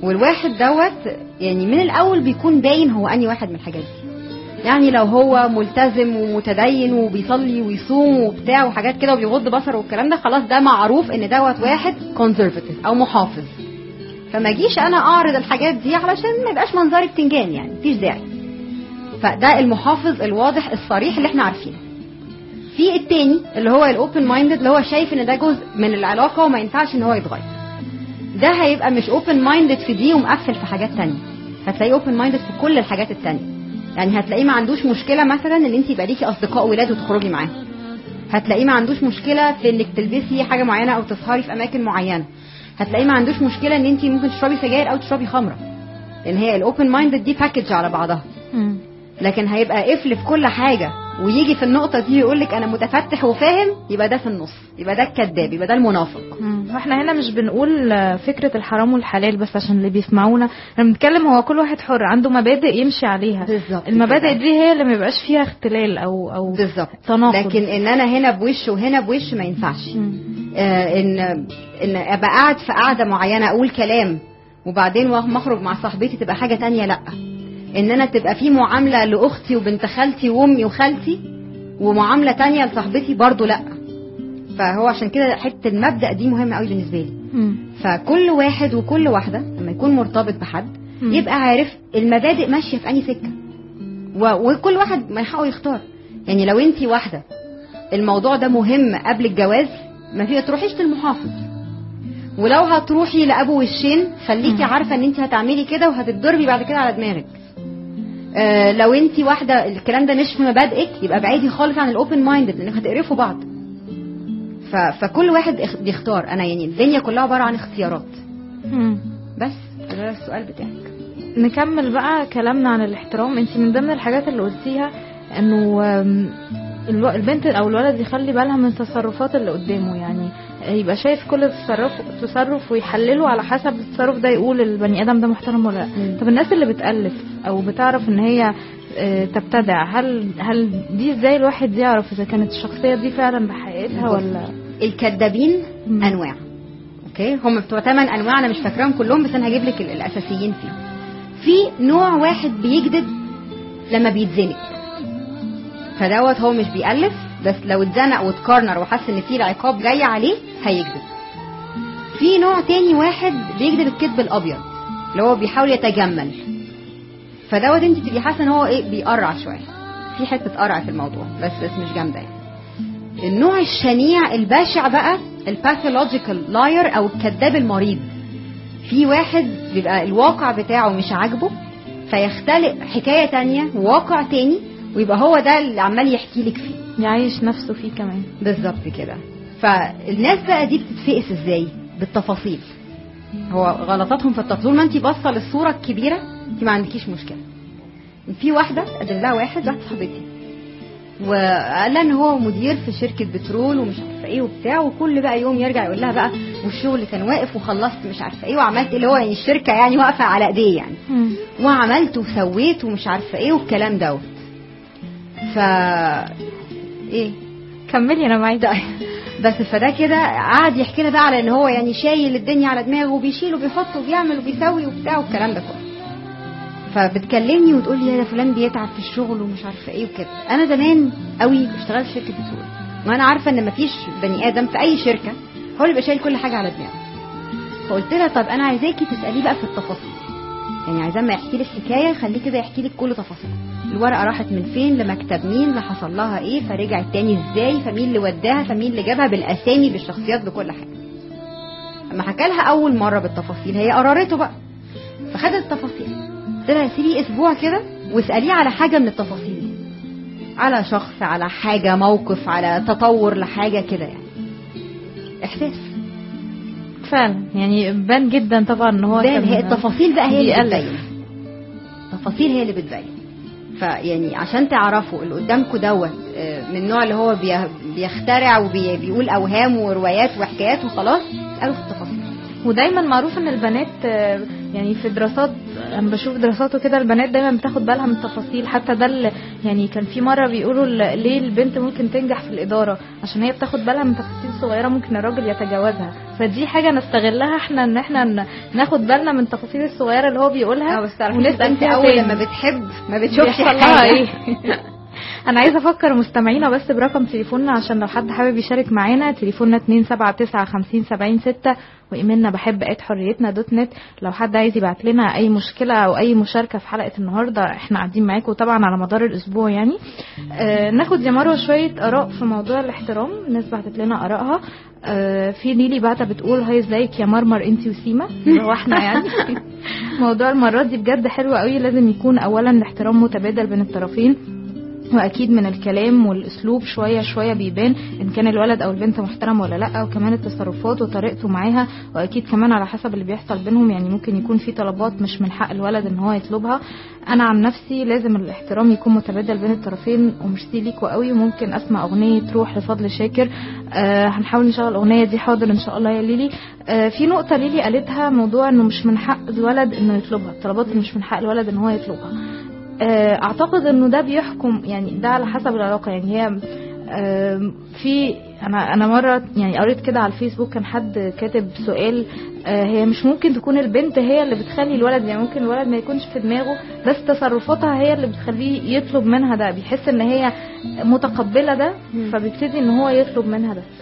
والواحد دوت يعني من الاول بيكون باين هو اني واحد من الحاجات دي يعني لو هو ملتزم ومتدين وبيصلي ويصوم وبتاع وحاجات كده وبيغض بصره والكلام ده خلاص ده معروف ان دوت واحد كونسرفاتيف او محافظ فما اجيش انا اعرض الحاجات دي علشان ما يبقاش منظري بتنجان يعني مفيش داعي فده المحافظ الواضح الصريح اللي احنا عارفينه في التاني اللي هو الاوبن مايندد اللي هو شايف ان ده جزء من العلاقه وما ينفعش ان هو يتغير ده هيبقى مش اوبن مايندد في دي ومقفل في حاجات تانية هتلاقيه اوبن مايندد في كل الحاجات التانية يعني هتلاقيه ما عندوش مشكله مثلا ان انت يبقى ليكي اصدقاء ولاد وتخرجي معاهم هتلاقيه ما عندوش مشكله في انك تلبسي حاجه معينه او تسهري في اماكن معينه هتلاقيه ما عندوش مشكله ان انت ممكن تشربي سجاير او تشربي خمره لان هي الاوبن مايندد دي باكج على بعضها مم. لكن هيبقى قفل في كل حاجه ويجي في النقطه دي يقول لك انا متفتح وفاهم يبقى ده في النص يبقى ده الكذاب يبقى ده المنافق مم. واحنا هنا مش بنقول آه، فكرة الحرام والحلال بس عشان اللي بيسمعونا احنا بنتكلم هو كل واحد حر عنده مبادئ يمشي عليها بالظبط المبادئ كده. دي هي اللي ما يبقاش فيها اختلال او او بالظبط تناقض لكن ان انا هنا بوش وهنا بوش ما ينفعش مم. آه، ان ان ابقى قاعد في قاعده معينه اقول كلام وبعدين وأما اخرج مع صاحبتي تبقى حاجه تانية لا ان انا تبقى في معامله لاختي وبنت خالتي وامي وخالتي ومعامله تانية لصاحبتي برضو لا فهو عشان كده حته المبدا دي مهمه قوي بالنسبه لي مم. فكل واحد وكل واحده لما يكون مرتبط بحد مم. يبقى عارف المبادئ ماشيه في انهي سكه و- وكل واحد ما يحاول يختار يعني لو انت واحده الموضوع ده مهم قبل الجواز ما في تروحيش للمحافظ ولو هتروحي لابو وشين خليكي مم. عارفه ان انت هتعملي كده وهتتضربي بعد كده على دماغك آه لو انت واحده الكلام ده مش في مبادئك يبقى بعيدي خالص عن الاوبن مايندد لانك هتقرفوا بعض ف... فكل واحد اخ- بيختار انا يعني الدنيا كلها عباره عن اختيارات مم. بس ده السؤال بتاعك نكمل بقى كلامنا عن الاحترام انت من ضمن الحاجات اللي قلتيها انه آم، الو- البنت او الولد يخلي بالها من تصرفات اللي قدامه يعني يبقى شايف كل تصرف تصرف ويحلله على حسب التصرف ده يقول البني ادم ده محترم ولا لا مم. طب الناس اللي بتالف او بتعرف ان هي آه، تبتدع هل هل دي ازاي الواحد يعرف اذا كانت الشخصيه دي فعلا بحقيقتها بص. ولا الكذابين مم. انواع اوكي هم بتوع ثمان انواع انا مش فاكراهم كلهم بس انا هجيب لك ال- الاساسيين فيهم في نوع واحد بيكذب لما بيتزنق فدوت هو مش بيألف بس لو اتزنق واتكرنر وحس ان في العقاب جاي عليه هيكذب في نوع تاني واحد بيكذب الكذب الابيض اللي هو بيحاول يتجمل فدوت انت تبقي حاسه ان هو ايه بيقرع شويه في حته قرع في الموضوع بس بس مش جامده يعني النوع الشنيع البشع بقى الباثولوجيكال لاير او الكذاب المريض في واحد بيبقى الواقع بتاعه مش عاجبه فيختلق حكايه تانية وواقع تاني ويبقى هو ده اللي عمال يحكي لك فيه يعيش نفسه فيه كمان بالظبط كده فالناس بقى دي بتتفقس ازاي بالتفاصيل هو غلطاتهم في التفاصيل طول ما انت باصه للصوره الكبيره انت ما عندكيش مشكله في واحده قدم لها واحد واحده صاحبتي وقال لها ان هو مدير في شركه بترول ومش عارفه ايه وبتاع وكل بقى يوم يرجع يقول لها بقى والشغل كان واقف وخلصت مش عارفه ايه وعملت إيه اللي هو يعني الشركه يعني واقفه على ايديه يعني مم. وعملت وسويت ومش عارفه ايه والكلام دوت ف ايه كملي انا معاكي بس فده كده قعد يحكي لنا بقى على ان هو يعني شايل الدنيا على دماغه وبيشيل وبيحط وبيعمل وبيسوي وبتاع والكلام ده كله فبتكلمني وتقول لي يا ده فلان بيتعب في الشغل ومش عارفه ايه وكده انا زمان قوي اشتغلت في شركه بترول وانا عارفه ان مفيش بني ادم في اي شركه هو اللي بيبقى شايل كل حاجه على دماغه فقلت لها طب انا عايزاكي تساليه بقى في التفاصيل يعني عايزاه ما يحكي لك حكايه خليه كده يحكي لك كل تفاصيل الورقه راحت من فين لمكتب مين اللي حصل لها ايه فرجعت تاني ازاي فمين اللي وداها فمين اللي جابها بالاسامي بالشخصيات بكل حاجه اما حكى لها اول مره بالتفاصيل هي قررته بقى فخدت التفاصيل قلت لها سيبي اسبوع كده واساليه على حاجه من التفاصيل دي على شخص على حاجه موقف على تطور لحاجه كده يعني احساس فعلا يعني بان جدا طبعا ان هو بان كان- هي التفاصيل بقى هي اللي بيألف. بتبين التفاصيل هي اللي بتبين فيعني عشان تعرفوا اللي قدامكم دوت آه، من النوع اللي هو بي- بيخترع وبيقول اوهام وروايات وحكايات وخلاص اسالوا في التفاصيل ودايما معروف ان البنات آه، يعني في دراسات انا بشوف دراسات وكده البنات دايما بتاخد بالها من التفاصيل حتى ده اللي- يعني كان في مره بيقولوا ال- ليه البنت ممكن تنجح في الاداره عشان هي بتاخد بالها من تفاصيل صغيره ممكن الراجل يتجاوزها فدي حاجه نستغلها احنا ان احنا ن- ناخد بالنا من التفاصيل الصغيره اللي هو بيقولها اه بس تعرفي ونسأل البنت فيها اول تاني. لما بتحب ما بتشوفش بيحصل لها حاجه ايه انا عايزه افكر مستمعينا بس برقم تليفوننا عشان لو حد حابب يشارك معانا تليفوننا 279 وايميلنا بحب ات حريتنا دوت نت لو حد عايز يبعت لنا اي مشكله او اي مشاركه في حلقه النهارده احنا قاعدين معاكم طبعا على مدار الاسبوع يعني آه ناخد يا مروه شويه اراء في موضوع الاحترام الناس بعتت لنا ارائها آه في ليلي بعتة بتقول هاي ازيك يا مرمر انتي وسيما اللي هو احنا يعني موضوع المرات دي بجد حلو قوي لازم يكون اولا الاحترام متبادل بين الطرفين واكيد من الكلام والاسلوب شويه شويه بيبان ان كان الولد او البنت محترم ولا لا وكمان التصرفات وطريقته معاها واكيد كمان على حسب اللي بيحصل بينهم يعني ممكن يكون في طلبات مش من حق الولد ان هو يطلبها انا عن نفسي لازم الاحترام يكون متبادل بين الطرفين وميرسي ليكوا قوي وممكن اسمع اغنيه تروح لفضل شاكر آه هنحاول نشغل الاغنيه دي حاضر ان شاء الله يا ليلي آه في نقطه ليلي قالتها موضوع انه مش من حق الولد انه يطلبها الطلبات اللي مش من حق الولد ان هو يطلبها آه، اعتقد انه ده بيحكم يعني ده على حسب العلاقه يعني هي آم، في انا انا مره يعني قريت كده على الفيسبوك كان حد كاتب سؤال آه، هي مش ممكن تكون البنت هي اللي بتخلي الولد يعني ممكن الولد ما يكونش في دماغه بس تصرفاتها هي اللي بتخليه يطلب منها ده بيحس ان هي متقبله ده فبيبتدي ان هو يطلب منها ده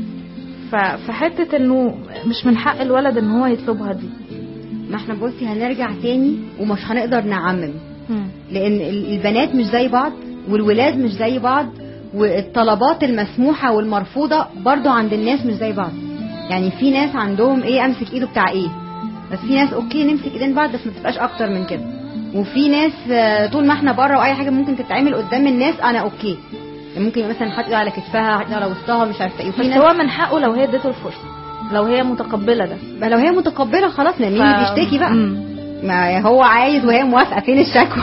ف- فحته انه مش من حق الولد ان هو يطلبها دي ما احنا بصي هنرجع تاني ومش هنقدر نعمم لان ال- البنات مش زي بعض والولاد مش زي بعض والطلبات المسموحه والمرفوضه برضو عند الناس مش زي بعض يعني في ناس عندهم ايه امسك ايده بتاع ايه بس في ناس اوكي نمسك ايدين بعض بس ما تبقاش اكتر من كده وفي ناس آه، طول ما احنا بره واي حاجه ممكن تتعمل قدام الناس انا اوكي ممكن يبقى مثلا حد إيده على كتفها حد إيده على وسطها مش عارفه ايه بس وفي ناس هو من حقه لو هي اديته الفرصه لو هي متقبله ده ما لو هي متقبله خلاص لان مين ف- بيشتكي بقى مم. ما هو عايز وهي موافقه فين الشكوى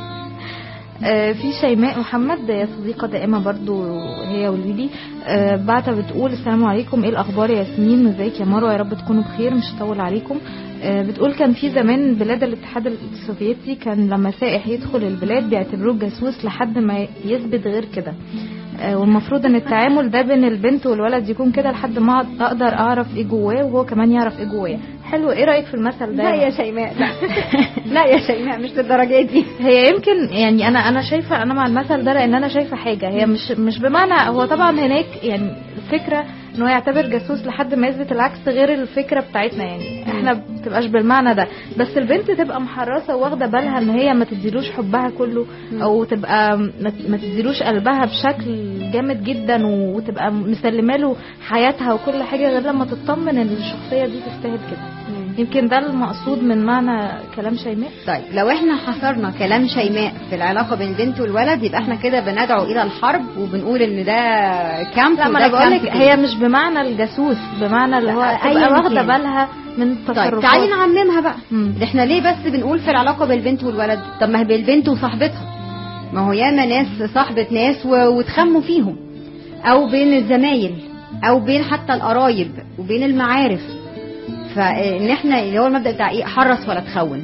آه، في شيماء محمد آه، صديقة دائمة برضو هي وليدي آه، بعتة بتقول السلام عليكم ايه الاخبار يا ياسمين وازيك يا مروة يا رب تكونوا بخير مش هطول عليكم آه، بتقول كان في زمان بلاد الاتحاد السوفيتي كان لما سائح يدخل البلاد بيعتبروه جاسوس لحد ما يثبت غير كده آه، والمفروض ان التعامل ده بين البنت والولد يكون كده لحد ما اقدر اعرف ايه جواه وهو كمان يعرف ايه جواه حلو ايه رايك في المثل ده لا يا شيماء لا لا يا شيماء مش للدرجه دي هي يمكن يعني انا انا شايفه انا مع المثل ده لان انا شايفه حاجه هي مش مش بمعنى هو طبعا هناك يعني الفكره ان هو يعتبر جاسوس لحد ما يثبت العكس غير الفكره بتاعتنا يعني احنا ما بتبقاش بالمعنى ده بس البنت تبقى محرصه واخده بالها ان هي ما تديلوش حبها كله او تبقى ما ما تديلوش قلبها بشكل جامد جدا وتبقى مسلمه له حياتها وكل حاجه غير لما تطمن ان الشخصيه دي تستاهل كده يمكن ده المقصود من معنى كلام شيماء طيب لو احنا حصرنا كلام شيماء في العلاقه بين البنت والولد يبقى احنا كده بندعو الى الحرب وبنقول ان ده كامب لا ما وده انا بقول لك كامب هي مش بمعنى الجاسوس بمعنى اللي هو لا، تبقى أياً واخده كان. بالها من طيب التصرفات تعالي نعممها بقى مم. احنا ليه بس بنقول في العلاقه بالبنت والولد طب ما هي بالبنت وصاحبتها ما هو ياما ناس صاحبه ناس و- وتخموا فيهم او بين الزمايل او بين حتى القرايب وبين المعارف فان احنا اللي هو المبدا بتاع ايه حرص ولا تخون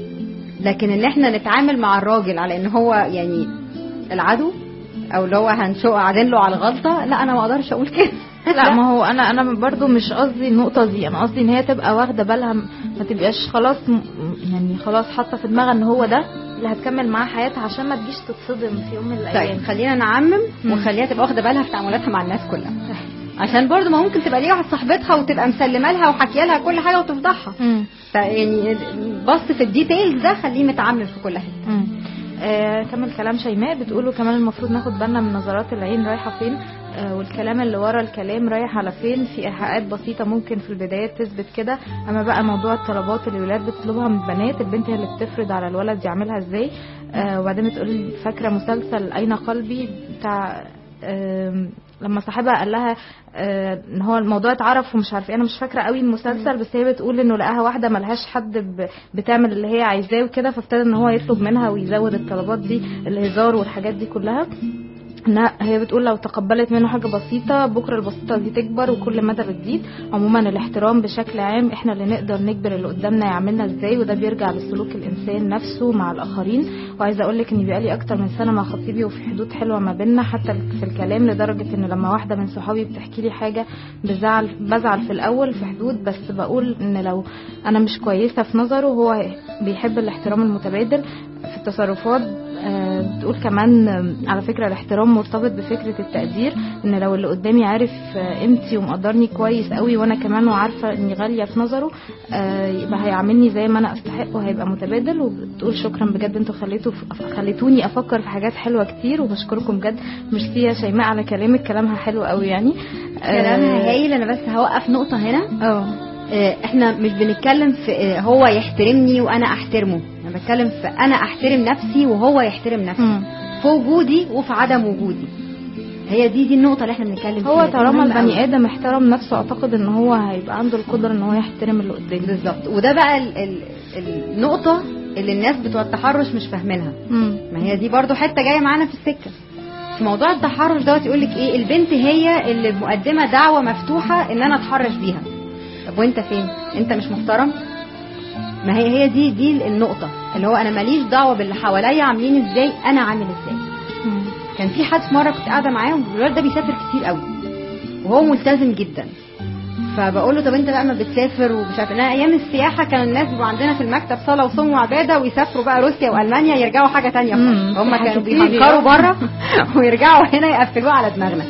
لكن ان احنا نتعامل مع الراجل على ان هو يعني العدو او اللي هو هنشق قاعدين له على الغلطه لا انا ما اقدرش اقول كده لا ما هو انا انا برضو مش قصدي النقطه دي انا قصدي ان هي تبقى واخده بالها م- ما تبقاش خلاص م- يعني خلاص حاطه في دماغها ان هو ده اللي هتكمل معاه حياتها عشان ما تجيش تتصدم في يوم من الايام طيب خلينا نعمم مم. وخليها تبقى واخده بالها في تعاملاتها مع الناس كلها عشان برضو ما ممكن تبقى ليها واحد صاحبتها وتبقى مسلمه لها وحكيه لها كل حاجه وتفضحها مم. يعني بص في الديتيلز ده خليه متعمم في كل حاجه مم. آه كمل كلام شيماء بتقولوا كمان المفروض ناخد بالنا من نظرات العين رايحه فين آه والكلام اللي ورا الكلام رايح على فين في ايحاءات بسيطه ممكن في البدايات تثبت كده اما بقى موضوع الطلبات اللي الولاد بتطلبها من البنات البنت هي اللي بتفرض على الولد يعملها ازاي آه وبعدين بتقول فاكره مسلسل اين قلبي بتاع آم، لما صاحبها قال لها آه، ان هو الموضوع اتعرف ومش عارفه إيه، انا مش فاكره قوي المسلسل بس هي بتقول انه لقاها واحده ملهاش حد ب- بتعمل اللي هي عايزاه وكده فابتدى ان هو يطلب منها ويزود الطلبات دي الهزار والحاجات دي كلها انها هي بتقول لو تقبلت منه حاجه بسيطه بكره البسيطه دي تكبر وكل مدى بتزيد عموما الاحترام بشكل عام احنا اللي نقدر نجبر اللي قدامنا يعملنا ازاي وده بيرجع لسلوك الانسان نفسه مع الاخرين وعايزه اقول لك اني بقالي اكتر من سنه مع خطيبي وفي حدود حلوه ما بيننا حتى في الكلام لدرجه ان لما واحده من صحابي بتحكي لي حاجه بزعل بزعل في الاول في حدود بس بقول ان لو انا مش كويسه في نظره هو بيحب الاحترام المتبادل في التصرفات آه، بتقول كمان آه، على فكرة الاحترام مرتبط بفكرة التقدير ان لو اللي قدامي عارف آه، قيمتي ومقدرني كويس قوي وانا كمان وعارفة اني غالية في نظره آه، يبقى هيعاملني زي ما انا استحق وهيبقى متبادل وبتقول شكرا بجد انتوا خليتوا خليتوني افكر في حاجات حلوة كتير وبشكركم بجد ميرسي يا شيماء على كلامك كلامها حلو قوي يعني كلامها هايل انا بس هوقف نقطه هنا اه آه، احنا مش بنتكلم في آه، هو يحترمني وانا احترمه انا بتكلم في انا احترم نفسي وهو يحترم نفسه مم. في وجودي وفي عدم وجودي هي دي دي النقطه اللي احنا بنتكلم فيها هو دي طالما مهمة أوي. البني ادم احترم نفسه اعتقد ان هو هيبقى عنده القدره ان هو يحترم اللي قدامه بالظبط وده بقى ال ال النقطه اللي الناس بتوع التحرش مش فاهمينها مم. ما هي دي برضو حته جايه معانا في السكه في موضوع التحرش دوت يقول لك ايه البنت هي اللي مقدمه دعوه مفتوحه ان انا اتحرش بيها طب وانت فين انت مش محترم ما هي هي دي دي النقطه اللي هو انا ماليش دعوه باللي حواليا عاملين ازاي انا عامل ازاي مم. كان في حد في مره كنت قاعده معاه والولد ده بيسافر كتير قوي وهو ملتزم جدا فبقول له طب انت بقى ما بتسافر ومش عارف انا ايام السياحه كان الناس بيبقوا عندنا في المكتب صلاه وصوم وعباده ويسافروا بقى روسيا والمانيا يرجعوا حاجه تانية مم. خالص هم حاجة كانوا كتير. بيهكروا بره ويرجعوا هنا يقفلوها على دماغنا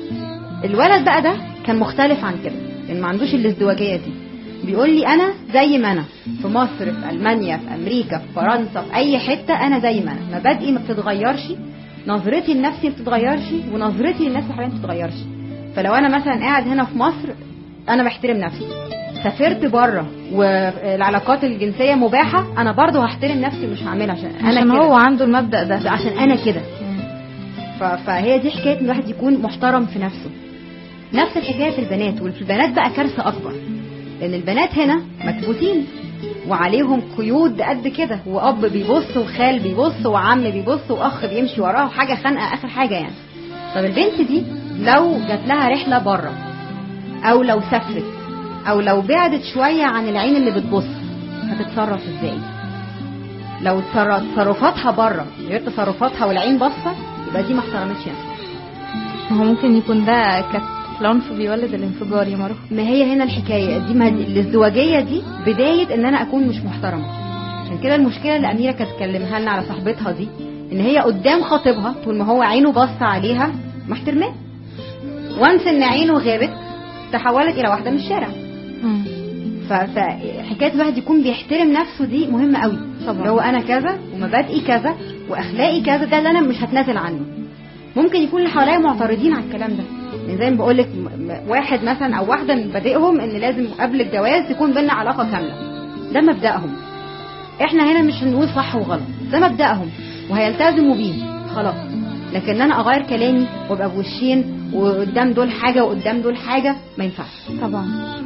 الولد بقى ده كان مختلف عن كده لان ما عندوش الازدواجيه دي بيقول لي انا زي ما انا في مصر في المانيا في امريكا في فرنسا في اي حته انا زي ما انا مبادئي ما بتتغيرش نظرتي لنفسي ما بتتغيرش ونظرتي للناس اللي حواليا ما بتتغيرش فلو انا مثلا قاعد هنا في مصر انا بحترم نفسي سافرت بره والعلاقات الجنسيه مباحه انا برضو هحترم نفسي ومش هعملها عشان انا عشان كده. هو عنده المبدأ ده عشان انا كده ف- فهي دي حكايه ان الواحد يكون محترم في نفسه نفس الحكايه في البنات وفي البنات بقى كارثه اكبر لان البنات هنا مكبوتين وعليهم قيود قد كده واب بيبص وخال بيبص وعم بيبص واخ بيمشي وراه حاجه خانقه اخر حاجه يعني طب البنت دي لو جات لها رحله بره او لو سافرت او لو بعدت شويه عن العين اللي بتبص هتتصرف ازاي لو تصر- تصرفاتها بره غير تصرفاتها والعين باصه يبقى دي ما احترمتش نفسها هو ممكن يكون ده كانت العنف بيولد الانفجار يا مروه ما هي هنا الحكايه دي ما دي الازدواجيه دي بدايه ان انا اكون مش محترمه عشان كده المشكله اللي اميره كانت تكلمها لنا على صاحبتها دي ان هي قدام خطيبها طول ما هو عينه باصه عليها محترماه وانس ان عينه غابت تحولت الى واحده من الشارع مم. ف- فحكايه الواحد يكون بيحترم نفسه دي مهمه قوي طبعا. اللي هو انا كذا ومبادئي كذا واخلاقي كذا ده اللي انا مش هتنازل عنه ممكن يكون اللي حواليا معترضين على الكلام ده يعني زي ما بقول لك واحد مثلا او واحده من مبادئهم ان لازم قبل الجواز تكون بينا علاقه كامله ده مبدأهم احنا هنا مش هنقول صح وغلط ده مبدأهم وهيلتزموا بيه خلاص لكن انا اغير كلامي وابقى بوشين وقدام دول حاجه وقدام دول حاجه ما ينفعش طبعا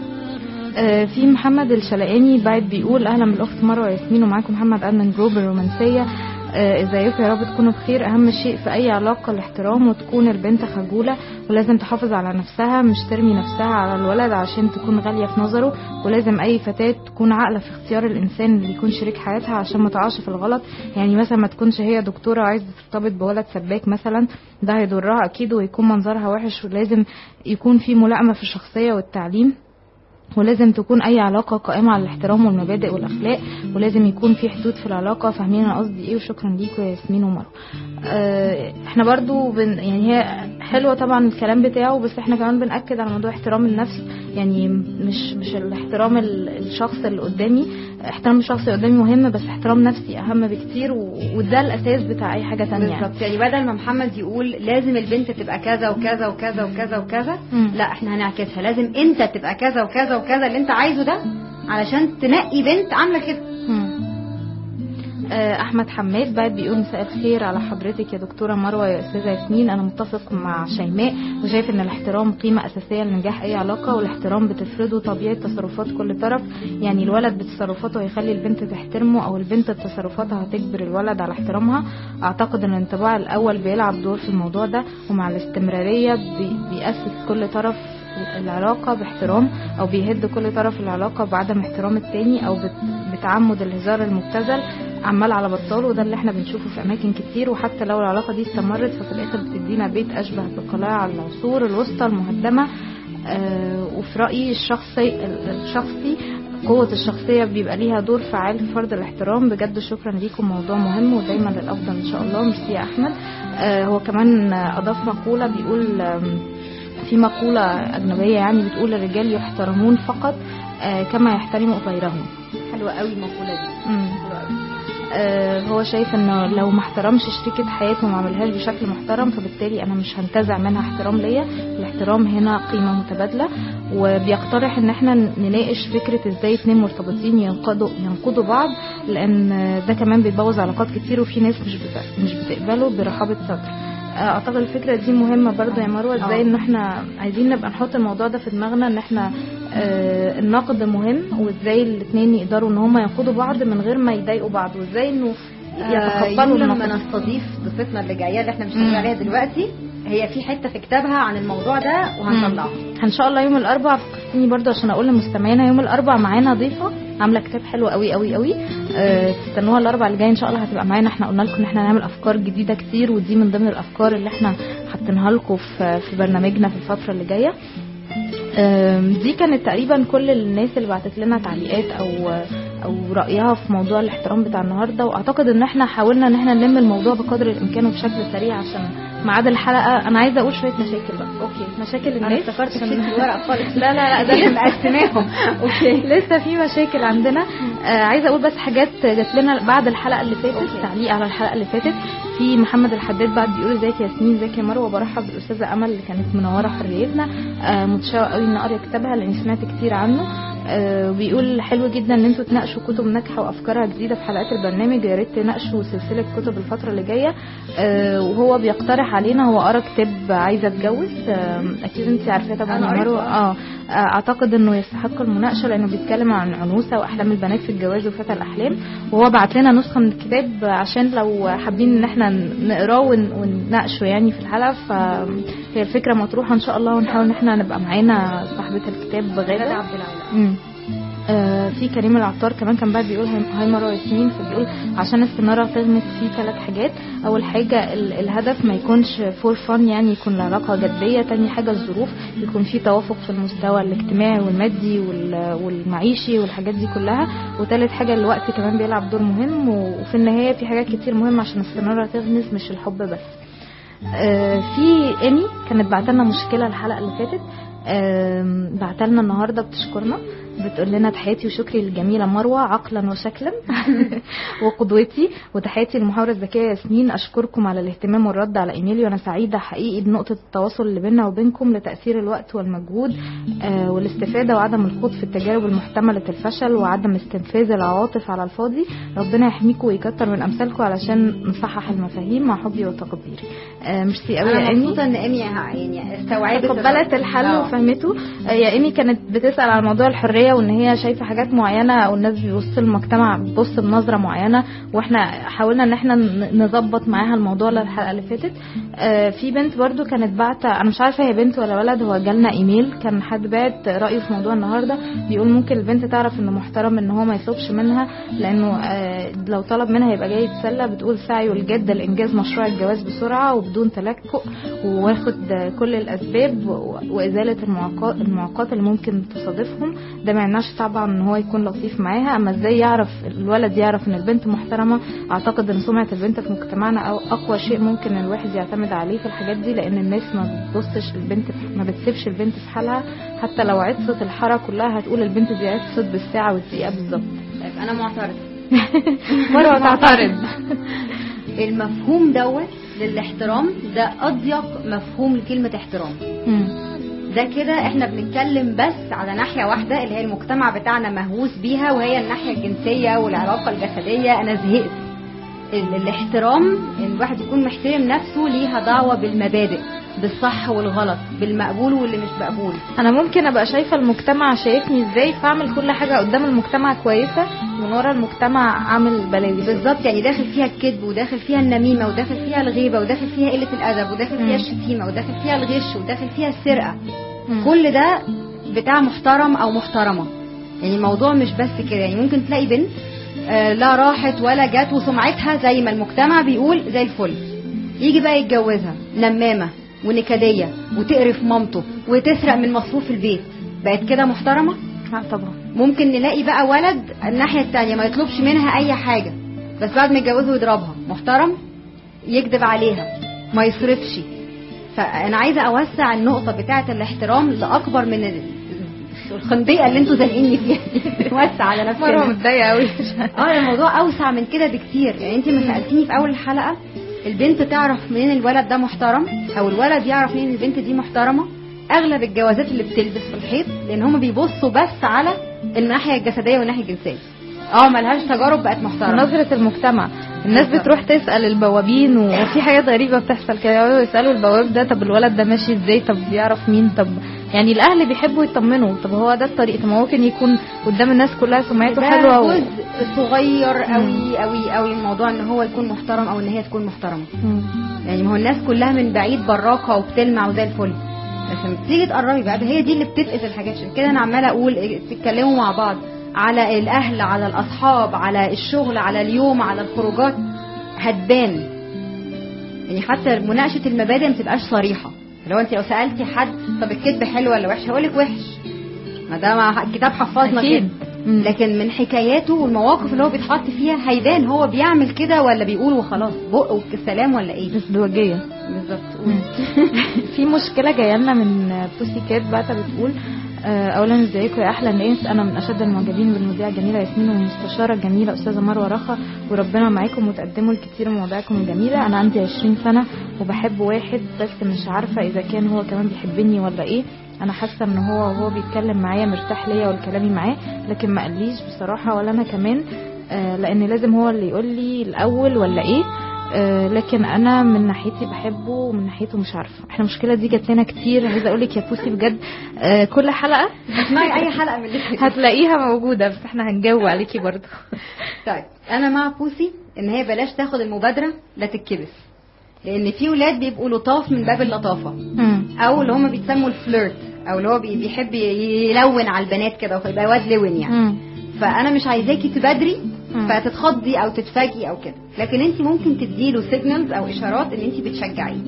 آه، في محمد الشلقاني بعد بيقول اهلا بالاخت مروه ياسمين ومعاكم محمد ادمن جروب الرومانسيه آه، ازيكم يا رب تكونوا بخير اهم شيء في اي علاقه الاحترام وتكون البنت خجوله ولازم تحافظ على نفسها مش ترمي نفسها على الولد عشان تكون غاليه في نظره ولازم اي فتاه تكون عاقله في اختيار الانسان اللي يكون شريك حياتها عشان ما تقعش في الغلط يعني مثلا ما تكونش هي دكتوره عايزه ترتبط بولد سباك مثلا ده هيضرها اكيد ويكون منظرها وحش ولازم يكون في ملائمه في الشخصيه والتعليم ولازم تكون اي علاقه قائمه على الاحترام والمبادئ والاخلاق ولازم يكون في حدود في العلاقه فاهمين انا قصدي ايه وشكرا ليكوا يا ياسمين ومروه آه، احنا برضو بن يعني هي حلوه طبعا الكلام بتاعه بس احنا كمان بناكد على موضوع احترام النفس يعني مش مش الاحترام ال- الشخص اللي قدامي احترام الشخص اللي قدامي مهم بس احترام نفسي اهم بكتير و- وده الاساس بتاع اي حاجه تانية يعني. بالظبط يعني بدل ما محمد يقول لازم البنت تبقى كذا وكذا وكذا وكذا وكذا مم. لا احنا هنعكسها لازم انت تبقى كذا وكذا وكذا اللي انت عايزه ده علشان تنقي بنت عامله كده مم. آه، احمد حماد بعد بيقول مساء الخير على حضرتك يا دكتوره مروه يا استاذه ياسمين انا متفق مع شيماء وشايف ان الاحترام قيمه اساسيه لنجاح اي علاقه والاحترام بتفرضه طبيعه تصرفات كل طرف يعني الولد بتصرفاته هيخلي البنت تحترمه او البنت بتصرفاتها هتجبر الولد على احترامها اعتقد ان الانطباع الاول بيلعب دور في الموضوع ده ومع الاستمراريه بي- بيأسس كل طرف العلاقة باحترام أو بيهد كل طرف العلاقة بعدم احترام التاني أو بت- بتعمد الهزار المبتذل عمال على بطال وده اللي احنا بنشوفه في أماكن كتير وحتى لو العلاقة دي استمرت ففي الآخر بتدينا بيت أشبه بقلاع العصور الوسطى المهدمة آه، وفي رأيي الشخصي الشخصي قوة الشخصية بيبقى ليها دور فعال في فرض الاحترام بجد شكرا ليكم موضوع مهم ودايما للأفضل إن شاء الله ميرسي يا أحمد آه، هو كمان أضاف مقولة بيقول آم، في مقولة أجنبية يعني بتقول الرجال يحترمون فقط آه، كما يحترم غيرهم حلوه قوي المقوله دي مم. حلوه قوي آه، هو شايف انه لو ما احترمش شريكة حياته وما عملهاش بشكل محترم فبالتالي انا مش هنتزع منها احترام ليا الاحترام هنا قيمة متبادلة وبيقترح ان احنا نناقش فكرة ازاي اتنين مرتبطين ينقضوا ينقضوا بعض لان ده كمان بيبوظ علاقات كتير وفي ناس مش بت- مش بتقبله برحابة صدر آه، اعتقد الفكره دي مهمه برضو يا مروه ازاي آه. ان احنا عايزين نبقى نحط الموضوع ده في دماغنا ان احنا آه، النقد مهم وازاي الاثنين يقدروا ان هم ينقدوا بعض من غير ما يضايقوا بعض وازاي انه يتقبلوا يوم لما النقد نستضيف ضيفتنا اللي جايه اللي احنا مش مم. هنقول عليها دلوقتي هي في حته في كتابها عن الموضوع ده وهنطلعها ان شاء الله يوم الاربعاء فكرتيني برضو عشان اقول لمستمعينا يوم الاربعاء معانا ضيفه عامله كتاب حلو قوي قوي قوي أه تستنوها الاربعاء اللي جاي ان شاء الله هتبقى معانا احنا قلنا لكم ان احنا هنعمل افكار جديده كتير ودي من ضمن الافكار اللي احنا حاطينها لكم في في برنامجنا في الفتره اللي جايه أم، دي كانت تقريبا كل الناس اللي بعتت لنا تعليقات او او رايها في موضوع الاحترام بتاع النهارده واعتقد ان احنا حاولنا ان احنا نلم الموضوع بقدر الامكان وبشكل سريع عشان ميعاد الحلقه انا عايزه اقول شويه مشاكل بقى اوكي مشاكل انا الناس افتكرت عشان- كان الورق خالص لا لا لا ده ده مقسماهم اوكي لسه في مشاكل عندنا آه عايزه اقول بس حاجات جات لنا بعد الحلقه اللي فاتت أوكي. تعليق على الحلقه اللي فاتت في محمد الحداد بعد بيقول ازيك يا ياسمين ازيك يا مروه برحب بالاستاذه امل اللي كانت منوره حريتنا آه متشوق قوي ان اقرا كتابها لاني سمعت كتير عنه آه بيقول حلو جدا ان انتوا تناقشوا كتب ناجحه وافكارها جديده في حلقات البرنامج يا ريت تناقشوا سلسله كتب الفتره اللي جايه آه وهو بيقترح علينا هو قرا كتاب عايزه اتجوز آه اكيد انت عارفاه طبعا أنا يا قريته، مروه اه آه، اعتقد انه يستحق المناقشه لانه بيتكلم عن العنوسه واحلام البنات في الجواز وفتى الاحلام وهو بعت لنا نسخه من الكتاب عشان لو حابين ان احنا نقراه ون- ونناقشه يعني في الحلقه فهي الفكره مطروحه ان شاء الله ونحاول ان احنا نبقى معانا صاحبه الكتاب غادة غاده عبد العال مم. آه في كريم العطار كمان كان بعد بيقول هاي هاي مروه ياسمين فبيقول عشان السناره تغمس فيه ثلاث حاجات اول حاجه ال- الهدف ما يكونش فور فن يعني يكون العلاقه جديه تاني حاجه الظروف يكون في توافق في المستوى الاجتماعي والمادي وال- والمعيشي والحاجات دي كلها وتالت حاجه الوقت كمان بيلعب دور مهم وفي النهايه في حاجات كتير مهمه عشان السناره تغمس مش الحب بس آه، في ايمي كانت بعتلنا مشكله الحلقه اللي فاتت آم، بعتلنا النهارده بتشكرنا بتقول لنا تحياتي وشكري للجميله مروه عقلا وشكلا وقدوتي وتحياتي للمحاوره الذكيه ياسمين اشكركم على الاهتمام والرد على ايميلي وانا سعيده حقيقي بنقطه التواصل اللي بيننا وبينكم لتاثير الوقت والمجهود آه، والاستفاده وعدم الخوض في التجارب المحتمله الفشل وعدم استنفاذ العواطف على الفاضي ربنا يحميكم ويكتر من امثالكم علشان نصحح المفاهيم مع حبي وتقديري آه، ميرسي قوي يا انا ايمي مبسوطه ان ايمي يعني استوعبت تقبلت الحل آه. وفهمته آه، يا ايمي كانت بتسال على موضوع الحريه وان هي شايفه حاجات معينه او الناس بيبص المجتمع بيبص بنظره معينه واحنا حاولنا ان احنا ن- نظبط معاها الموضوع للحلقه اللي فاتت آه، في بنت برضو كانت بعتة انا مش عارفه هي بنت ولا ولد هو جالنا ايميل كان حد بعت رايه في موضوع النهارده بيقول ممكن البنت تعرف انه محترم ان هو ما يطلبش منها لانه آه، لو طلب منها يبقى جاي يتسلى بتقول سعيه الجد لانجاز مشروع الجواز بسرعه وبدون تلكؤ واخد آه، كل الاسباب و- وازاله المعوقات المعوقات اللي ممكن تصادفهم ده ما يمنعش طبعا ان هو يكون لطيف معاها اما ازاي يعرف الولد يعرف ان البنت محترمه اعتقد ان سمعه البنت في مجتمعنا أو اقوى شيء ممكن الواحد يعتمد عليه في الحاجات دي لان الناس ما بتبصش البنت ما بتسيبش البنت في حالها حتى لو عطست الحاره كلها هتقول البنت دي عطست بالساعه والدقيقه بالظبط طيب انا معترض مروه تعترض المفهوم دوت للاحترام ده اضيق مفهوم لكلمه احترام مم. ده كده احنا بنتكلم بس على ناحيه واحده اللي هي المجتمع بتاعنا مهووس بيها وهي الناحيه الجنسيه والعلاقه الجسديه انا زهقت ال- الاحترام الواحد يكون محترم نفسه ليها دعوه بالمبادئ بالصح والغلط بالمقبول واللي مش مقبول انا ممكن ابقى شايفه المجتمع شايفني ازاي فاعمل كل حاجه قدام المجتمع كويسه من ورا المجتمع عامل بلاوي بالظبط يعني داخل فيها الكذب وداخل فيها النميمه وداخل فيها الغيبه وداخل فيها قله الادب وداخل مم. فيها الشتيمه وداخل فيها الغش وداخل فيها السرقه مم. كل ده بتاع محترم او محترمه يعني الموضوع مش بس كده يعني ممكن تلاقي بنت آه، لا راحت ولا جت وسمعتها زي ما المجتمع بيقول زي الفل يجي بقى يتجوزها نمامه ونكديه وتقرف مامته وتسرق من مصروف البيت بقت كده محترمه لا طبعا ممكن نلاقي بقى ولد الناحيه التانية ما يطلبش منها اي حاجه بس بعد ما يتجوزه يضربها محترم يكذب عليها ما يصرفش فانا عايزه اوسع النقطه بتاعه الاحترام لاكبر من ال- الخندقه اللي انتوا زانقيني فيها نوسع على مروه نفسنا متضايقه قوي اه الموضوع اوسع من كده بكتير يعني انت ما سالتيني في اول الحلقه البنت تعرف منين الولد ده محترم او الولد يعرف منين البنت دي محترمه اغلب الجوازات اللي بتلبس في الحيط لان هم بيبصوا بس على الناحيه الجسديه والناحيه الجنسيه اه ملهاش تجارب بقت محترمه نظرة المجتمع الناس بالظبط. بتروح تسأل البوابين وفي حاجات غريبة بتحصل كده يقعدوا يسألوا البواب ده طب الولد ده ماشي ازاي طب بيعرف مين طب يعني الأهل بيحبوا يطمنوا طب هو ده الطريق طب ما ممكن يكون قدام الناس كلها سمعته ده حلوة و... جزء صغير قوي قوي قوي من موضوع ان هو يكون محترم او ان هي تكون محترمه مم. يعني ما هو الناس كلها من بعيد براقه وبتلمع وزي الفل بس لما تيجي تقربي بقى هي دي اللي بتفقس الحاجات عشان كده انا عماله اقول إيه، تتكلموا مع بعض على الاهل على الاصحاب على الشغل على اليوم على الخروجات هتبان يعني حتى مناقشه المبادئ ما تبقاش صريحه لو انت لو سالتي حد طب الكذب حلو ولا وحش هيقول لك وحش ما ده مع الكتاب حفظنا أكيد. كده مم. لكن من حكاياته والمواقف اللي هو بيتحط فيها هيبان هو بيعمل كده ولا بيقول وخلاص بقه السلام ولا ايه ازدواجية بالظبط في مشكلة جاية لنا من بوسي كات بعتها بتقول آه، اولا ازيكم يا احلى ناس انا من اشد المعجبين بالمذيعه الجميله ياسمين والمستشاره الجميله استاذه مروه رخا وربنا معاكم وتقدموا الكثير من مواضيعكم الجميله انا عندي 20 سنه وبحب واحد بس مش عارفه اذا كان هو كمان بيحبني ولا ايه انا حاسه ان هو وهو بيتكلم معايا مرتاح ليا والكلامي معاه لكن ما قاليش بصراحه ولا انا كمان آه، لان لازم هو اللي يقول لي الاول ولا ايه آه، لكن انا من ناحيتي بحبه ومن ناحيته مش عارفه احنا المشكله دي جات لنا كتير عايزه اقول لك يا بوسي بجد آه، كل حلقه اسمعي اي حلقه من اللي فاتت. هتلاقيها موجوده بس احنا هنجاوب عليكي برضه طيب انا مع بوسي ان هي بلاش تاخد المبادره لا تتكبس لان في ولاد بيبقوا لطاف من باب اللطافه او اللي هم بيتسموا الفليرت او اللي هو بي- بيحب يلون على البنات كده ويبقى واد لون يعني فانا مش عايزاكي تبادري مم. فتتخضي او تتفاجئي او كده لكن انت ممكن تديله سيجنالز او اشارات ان انت بتشجعيه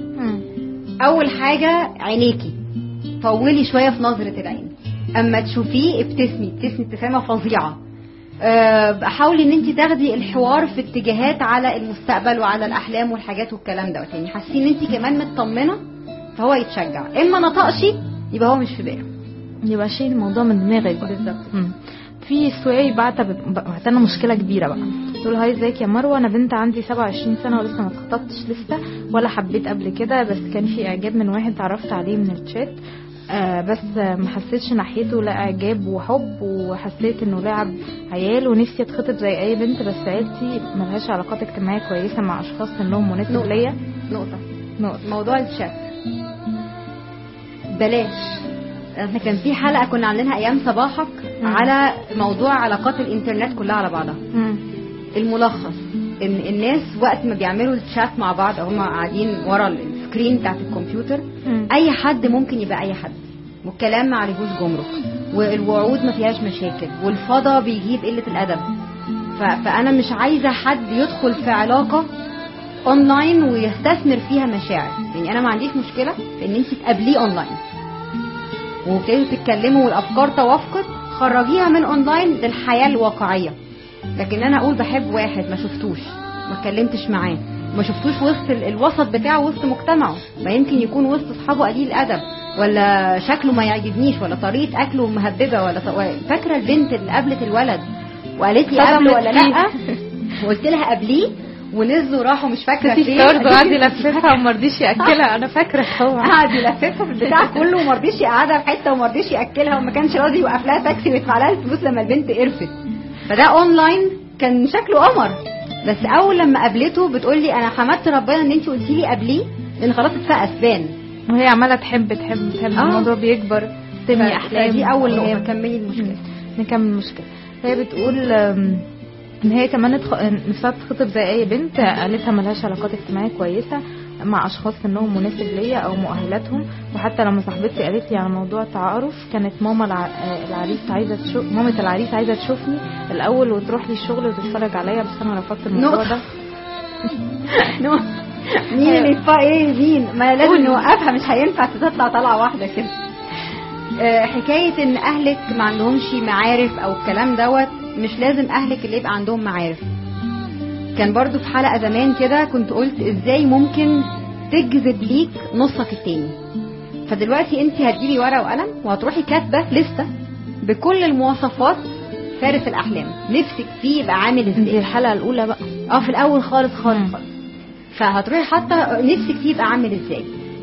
اول حاجه عينيكي طولي شويه في نظره العين اما تشوفيه ابتسمي ابتسمي ابتسامه فظيعه أه حاولي ان انت تاخدي الحوار في اتجاهات على المستقبل وعلى الاحلام والحاجات والكلام دوت يعني حاسين ان انت كمان مطمنه فهو يتشجع اما نطقش يبقى هو مش في باله يبقى شيل الموضوع من دماغك بقى. بالظبط مم. في سؤال بعت بعت لنا مشكله كبيره بقى تقول هاي ازيك يا مروه انا بنت عندي 27 سنه ولسه ما اتخطبتش لسه ولا حبيت قبل كده بس كان في اعجاب من واحد اتعرفت عليه من الشات آه بس آه، ما حسيتش ناحيته لا اعجاب وحب وحسيت انه لاعب عيال ونفسي اتخطب زي اي بنت بس عيلتي ملهاش علاقات اجتماعيه كويسه مع اشخاص سنهم مناسب نقطة. ليا نقطه نقطه موضوع الشات بلاش احنا كان في حلقه كنا عاملينها ايام صباحك مم. على موضوع علاقات الانترنت كلها على بعضها مم. الملخص ان الناس وقت ما بيعملوا الشات مع بعض او هم قاعدين ورا السكرين بتاعت الكمبيوتر مم. اي حد ممكن يبقى اي حد والكلام ما عليهوش جمرك والوعود ما فيهاش مشاكل والفضا بيجيب قله الادب ف- فانا مش عايزه حد يدخل في علاقه اونلاين ويستثمر فيها مشاعر يعني انا ما عنديش مشكله في ان انت تقابليه اونلاين وابتدوا تتكلموا والافكار توافقت خرجيها من اونلاين للحياه الواقعيه لكن انا اقول بحب واحد ما شفتوش ما اتكلمتش معاه ما شفتوش وسط ال- الوسط بتاعه وسط مجتمعه ما يمكن يكون وسط اصحابه قليل ادب ولا شكله ما يعجبنيش ولا طريقه اكله مهببه ولا ط- فاكره البنت اللي قابلت الولد وقالت لي قبله ولا صدمت لا وقلت لها قبليه ونزلوا راحوا مش فاكره في فين برضه قعد يلففها وما رضيش ياكلها انا فاكره طبعا قعد يلففها في البتاع كله وما رضيش يقعدها في حته وما رضيش ياكلها وما كانش راضي يوقف لها تاكسي ويدفع لها الفلوس لما البنت قرفت فده اونلاين كان شكله قمر بس اول لما قابلته بتقول لي انا حمدت ربنا ان انت قلتي لي قبليه لان خلاص اتفقس بان وهي عماله تحب تحب تحب آه. الموضوع بيكبر تبني احلام دي اول وهي- نقطه كملي المشكله نكمل المشكله هي بتقول آم، ان هي كمان اتخ... نفسها تتخطب زي اي بنت قالتها ملهاش علاقات اجتماعيه كويسه مع اشخاص سنهم مناسب ليا او مؤهلاتهم وحتى لما صاحبتي قالت لي على موضوع التعارف كانت ماما الع... آه، العريس عايزه تشوف مامة العريس عايزه تشوفني الاول وتروح لي الشغل وتتفرج عليا بس انا رفضت الموضوع نقطة. ده نو. مين اللي يدفع ايه مين ما لازم نوقفها مش هينفع تطلع طلعه واحده كده آه، حكايه ان اهلك ما عندهمش معارف او الكلام دوت مش لازم اهلك اللي يبقى عندهم معارف كان برضو في حلقه زمان كده كنت قلت ازاي ممكن تجذب ليك نصك التاني فدلوقتي انت هتجيبي ورقه وقلم وهتروحي كاتبه لسته بكل المواصفات فارس الاحلام نفسك فيه يبقى عامل دي ازاي الحلقه الاولى بقى اه في الاول خالص خالص مم. خالص فهتروحي حاطه نفسك فيه يبقى عامل ازاي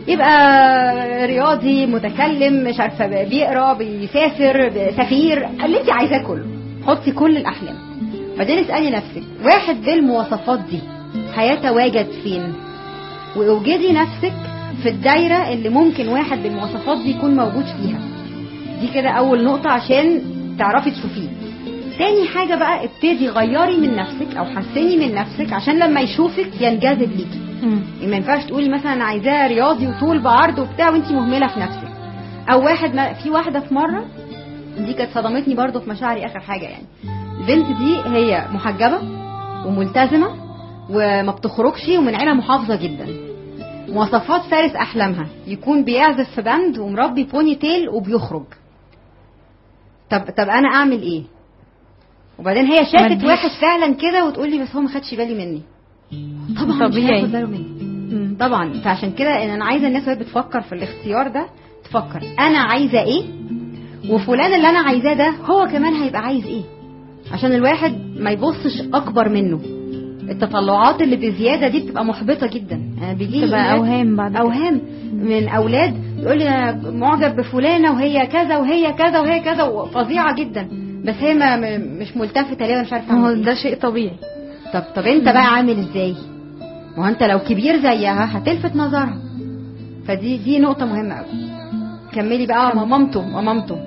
يبقى رياضي متكلم مش عارفه بيقرا بيسافر سفير اللي انت عايزاه كله حطي كل الاحلام بعدين اسالي نفسك واحد بالمواصفات دي هيتواجد فين واوجدي نفسك في الدايره اللي ممكن واحد بالمواصفات دي يكون موجود فيها دي كده اول نقطه عشان تعرفي تشوفيه تاني حاجة بقى ابتدي غيري من نفسك او حسني من نفسك عشان لما يشوفك ينجذب ليكي مم. يعني ما ينفعش تقولي مثلا انا عايزاه رياضي وطول بعرض وبتاع وانت مهمله في نفسك او واحد ما في واحده في مره دي كانت صدمتني برضو في مشاعري اخر حاجه يعني البنت دي هي محجبه وملتزمه وما بتخرجش ومن عيله محافظه جدا مواصفات فارس احلامها يكون بيعزف في باند ومربي بوني تيل وبيخرج طب طب انا اعمل ايه وبعدين هي ما شافت تجيش. واحد فعلا كده وتقول لي بس هو ما خدش بالي مني طبعا مش طبيعي. هياخد باله مني مم. طبعا فعشان كده ان انا عايزه الناس وهي بتفكر في الاختيار ده تفكر انا عايزه ايه وفلان اللي انا عايزاه ده هو كمان هيبقى عايز ايه عشان الواحد ما يبصش اكبر منه التطلعات اللي بزياده دي بتبقى محبطه جدا انا بيجي لي تبقى ولاد- اوهام بعد كده. اوهام من اولاد يقول لي انا معجب بفلانه وهي كذا وهي كذا وهي كذا وفظيعه جدا بس هي ما م- مش ملتفته ليه وانا مش عارفه ما هو أعمل إيه. ده شيء طبيعي طب طب انت بقى عامل ازاي ما هو انت لو كبير زيها هتلفت نظرها فدي دي نقطة مهمة قوي كملي بقى مع مامته ومامته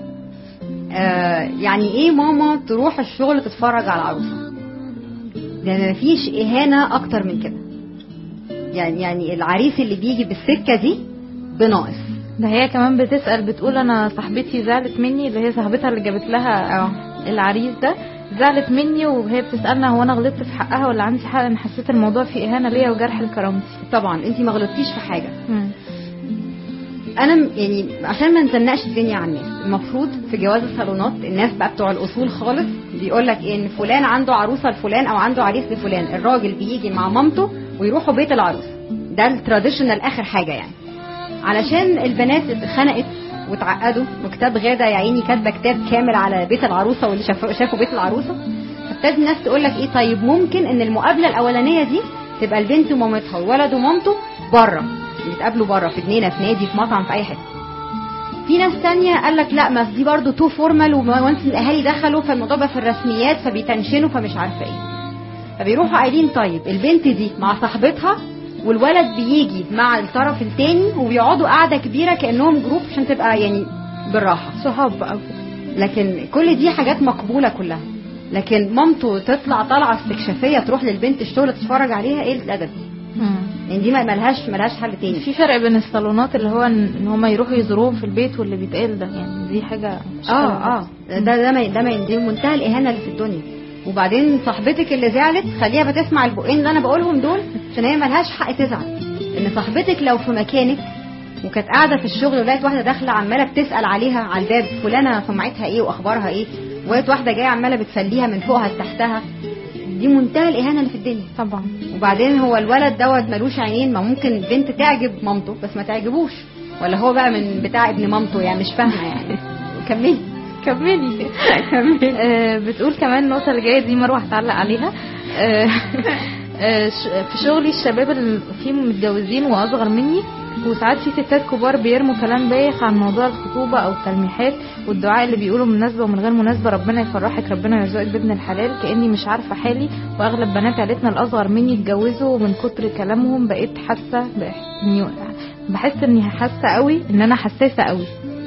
آه يعني ايه ماما تروح الشغل تتفرج على العروسة ده مفيش اهانة اكتر من كده يعني يعني العريس اللي بيجي بالسكة دي بناقص ده هي كمان بتسأل بتقول انا صاحبتي زعلت مني اللي هي صاحبتها اللي جابت لها اه العريس ده زعلت مني وهي بتسألنا هو انا غلطت في حقها ولا عندي حق انا حسيت الموضوع فيه اهانة ليا وجرح لكرامتي طبعا انت ما غلطتيش في حاجة مم. انا م- يعني عشان ما نزنقش الدنيا على الناس المفروض في جواز الصالونات الناس بقى بتوع الاصول خالص بيقول لك ايه ان فلان عنده عروسه لفلان او عنده عريس لفلان الراجل بيجي مع مامته ويروحوا بيت العروسه ده التراديشنال اخر حاجه يعني علشان البنات اتخنقت واتعقدوا وكتاب غاده يا عيني كاتبه كتاب كامل على بيت العروسه واللي شافوا شافوا بيت العروسه فابتدت الناس تقول لك ايه طيب ممكن ان المقابله الاولانيه دي تبقى البنت ومامتها والولد ومامته بره يتقابلوا بره في جنينه في نادي في مطعم في اي حته في ناس تانية قال لك لا ما دي برضو تو فورمال وانس الاهالي دخلوا فالموضوع بقى في الرسميات فبيتنشنوا فمش عارفه ايه فبيروحوا قايلين طيب البنت دي مع صاحبتها والولد بيجي مع الطرف التاني وبيقعدوا قاعده كبيره كانهم جروب عشان تبقى يعني بالراحه صحاب بقى لكن كل دي حاجات مقبوله كلها لكن مامته تطلع طالعه استكشافيه تروح للبنت الشغل تتفرج عليها ايه الادب دي مم. يعني دي ما- ملهاش ملهاش حل تاني في فرق بين الصالونات اللي هو ان إن هما يروحوا يزوروهم في البيت واللي بيتقال ده يعني دي حاجة مش حلوة اه اه ده ده ما ده ما دي منتهى الاهانه اللي في الدنيا وبعدين صاحبتك اللي زعلت خليها بتسمع البقين اللي انا بقولهم دول عشان هي ملهاش حق تزعل ان صاحبتك لو في مكانك وكانت قاعده في الشغل ولقيت واحده داخله عماله بتسال عليها على الباب فلانه سمعتها ايه واخبارها ايه ولقيت واحده جايه عماله بتسليها من فوقها لتحتها دي منتهى الاهانه اللي في الدنيا طبعا وبعدين هو الولد دوت ملوش عينين ما ممكن بنت تعجب مامته بس ما تعجبوش ولا هو بقى من بتاع ابن مامته يعني مش فاهمه يعني كملي كملي آه، بتقول كمان النقطة اللي جاية دي مروة هتعلق عليها آه، آه، ش- في شغلي الشباب اللي فيهم متجوزين وأصغر مني وساعات في ستات كبار بيرموا كلام بايخ عن موضوع الخطوبة أو التلميحات والدعاء اللي بيقولوا مناسبة ومن غير مناسبة ربنا يفرحك ربنا يرزقك بابن الحلال كأني مش عارفة حالي وأغلب بنات عيلتنا الأصغر مني اتجوزوا ومن كتر كلامهم بقيت حاسة بإح- إني بحس إني حاسة قوي إن أنا حساسة قوي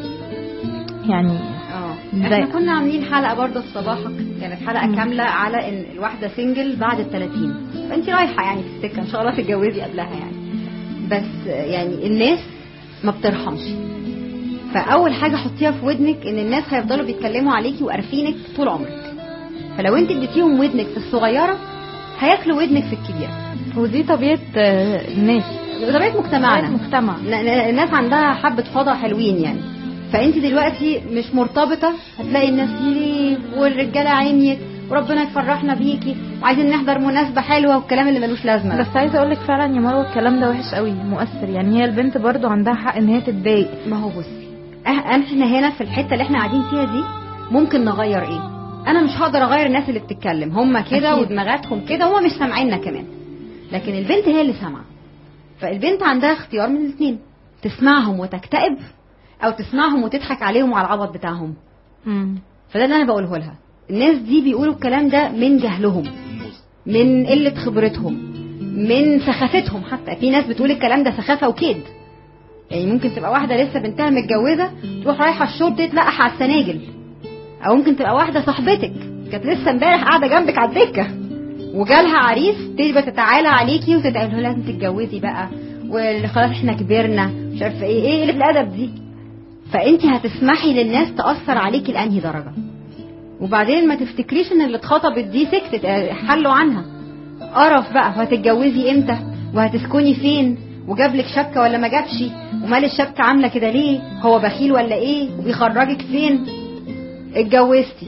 يعني اه ده- احنا كنا عاملين حلقه برضه في صباحك كانت حلقه مم. كامله على ان الواحده سنجل بعد ال 30 فانت رايحه يعني في السكه ان شاء الله تتجوزي قبلها يعني بس يعني الناس ما بترحمش فاول حاجه حطيها في ودنك ان الناس هيفضلوا بيتكلموا عليكي وقارفينك طول عمرك فلو انت اديتيهم ودنك في الصغيره هياكلوا ودنك في الكبيره ودي طبيعة آه، الناس بطبيعه مجتمعنا مجتمع ن- ن- الناس عندها حبة فضا حلوين يعني فانت دلوقتي مش مرتبطة هتلاقي الناس ليه والرجالة عميت وربنا يفرحنا بيكي وعايزين نحضر مناسبة حلوة والكلام اللي ملوش لازمة ده. بس عايزه اقول لك فعلا يا مروه الكلام ده وحش قوي مؤثر يعني هي البنت برضو عندها حق ان هي تتضايق ما هو بصي أه- احنا هنا في الحتة اللي احنا قاعدين فيها دي ممكن نغير ايه انا مش هقدر اغير الناس اللي بتتكلم هم كده أكيد. ودماغاتهم كده وهم مش سامعيننا كمان لكن البنت هي اللي سامعه فالبنت عندها اختيار من الاثنين تسمعهم وتكتئب او تسمعهم وتضحك عليهم وعلى العبط بتاعهم امم فده اللي انا بقوله لها الناس دي بيقولوا الكلام ده من جهلهم من قلة خبرتهم من سخافتهم حتى في ناس بتقول الكلام ده سخافة وكيد يعني ممكن تبقى واحدة لسه بنتها متجوزة تروح رايحة الشغل تتلقح على السناجل او ممكن تبقى واحدة صاحبتك كانت لسه امبارح قاعدة جنبك على الدكة وجالها عريس تبقى تتعالى عليكي وتتقال له لازم تتجوزي بقى وخلاص احنا كبرنا مش عارفه ايه ايه اللي بالادب دي فانت هتسمحي للناس تاثر عليكي لانهي درجه وبعدين ما تفتكريش ان اللي اتخطبت دي سكتت اه، حلوا عنها قرف بقى وهتتجوزي امتى وهتسكني فين وجاب لك شبكه ولا ما جابش ومال الشبكه عامله كده ليه هو بخيل ولا ايه وبيخرجك فين اتجوزتي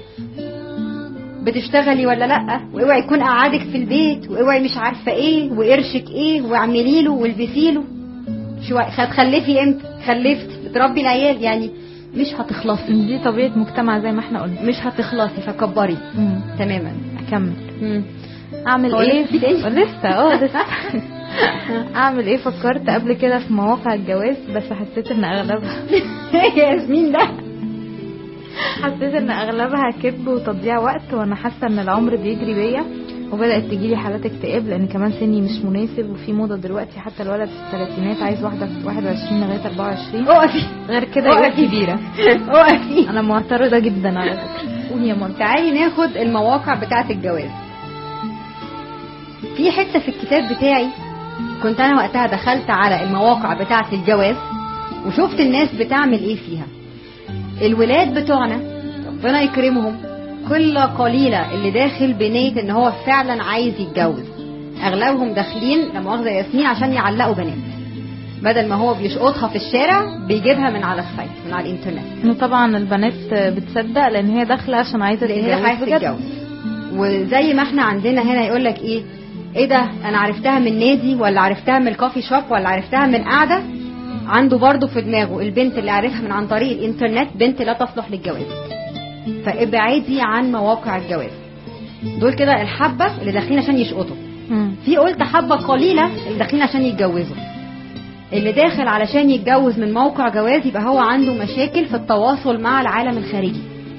بتشتغلي ولا لا واوعي يكون قعدك في البيت واوعي مش عارفه ايه وقرشك ايه واعملي له والبسي له شو هتخلفي امتى خلفتي بتربي العيال يعني مش هتخلصي دي طبيعه مجتمع زي ما احنا قلنا مش هتخلصي فكبري مم. تماما اكمل مم. اعمل هو ايه لسه في تاني؟ لسه اه لسه اعمل ايه فكرت قبل كده في مواقع الجواز بس حسيت ان اغلبها يا ياسمين ده حسيت ان اغلبها كذب وتضييع وقت وانا حاسه ان العمر بيجري بيا وبدات تجيلي حالات اكتئاب لان كمان سني مش مناسب وفي موضه دلوقتي حتى الولد في الثلاثينات عايز واحده في 21 لغايه 24 اقفي غير كده يبقى اقفي. كبيره اقفي انا معترضه جدا على فكره قولي يا مارك تعالي ناخد المواقع بتاعة الجواز في حتة في الكتاب بتاعي كنت انا وقتها دخلت على المواقع بتاعة الجواز وشفت الناس بتعمل ايه فيها الولاد بتوعنا ربنا يكرمهم كل قليلة اللي داخل بنية ان هو فعلا عايز يتجوز اغلبهم داخلين لا مؤاخذة يا ياسمين عشان يعلقوا بنات بدل ما هو بيشقطها في الشارع بيجيبها من على السايت من على الانترنت انه طبعا البنات بتصدق لان هي داخله عشان عايزه لان هي عايزه بجد. تتجوز وزي ما احنا عندنا هنا يقول لك ايه ايه ده انا عرفتها من نادي ولا عرفتها من الكوفي شوب ولا عرفتها من قعده عنده برضه في دماغه البنت اللي عرفها من عن طريق الانترنت بنت لا تصلح للجواز فابعدي عن مواقع الجواز دول كده الحبه اللي داخلين عشان يشقطوا مم. في قلت حبه قليله اللي داخلين عشان يتجوزوا اللي داخل علشان يتجوز من موقع جواز يبقى هو عنده مشاكل في التواصل مع العالم الخارجي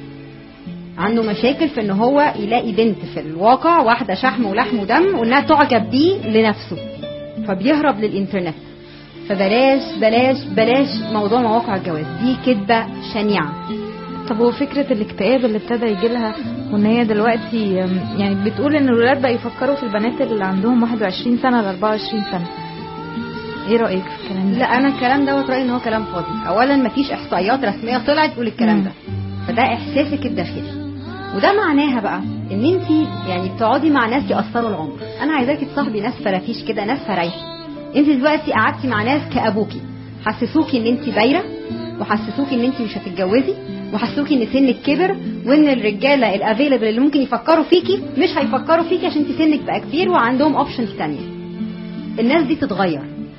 عنده مشاكل في ان هو يلاقي بنت في الواقع واحده شحم ولحم ودم وانها تعجب بيه لنفسه فبيهرب للانترنت فبلاش بلاش بلاش موضوع مواقع الجواز دي كذبه شنيعه طب وفكرة الاكتئاب اللي ابتدى يجي لها وان هي دلوقتي أم، يعني بتقول ان الولاد بقى يفكروا في البنات اللي عندهم 21 سنة ل 24 سنة ايه رأيك في الكلام ده؟ لا انا الكلام دوت رايي ان هو كلام فاضي اولا مفيش احصائيات رسميه طلعت تقول الكلام مم. ده فده احساسك الداخلي وده معناها بقى ان انت يعني بتقعدي مع ناس ياثروا العمر انا عايزاكي تصاحبي ناس فرافيش كده ناس فرايحي انت دلوقتي قعدتي مع ناس كابوكي حسسوكي ان انت بايره وحسسوكي ان انت مش هتتجوزي وحسسوكي ان سنك كبر وان الرجاله الافيلبل اللي ممكن يفكروا فيكي مش هيفكروا فيكي عشان انت سنك بقى كبير وعندهم اوبشنز تانية الناس دي تتغير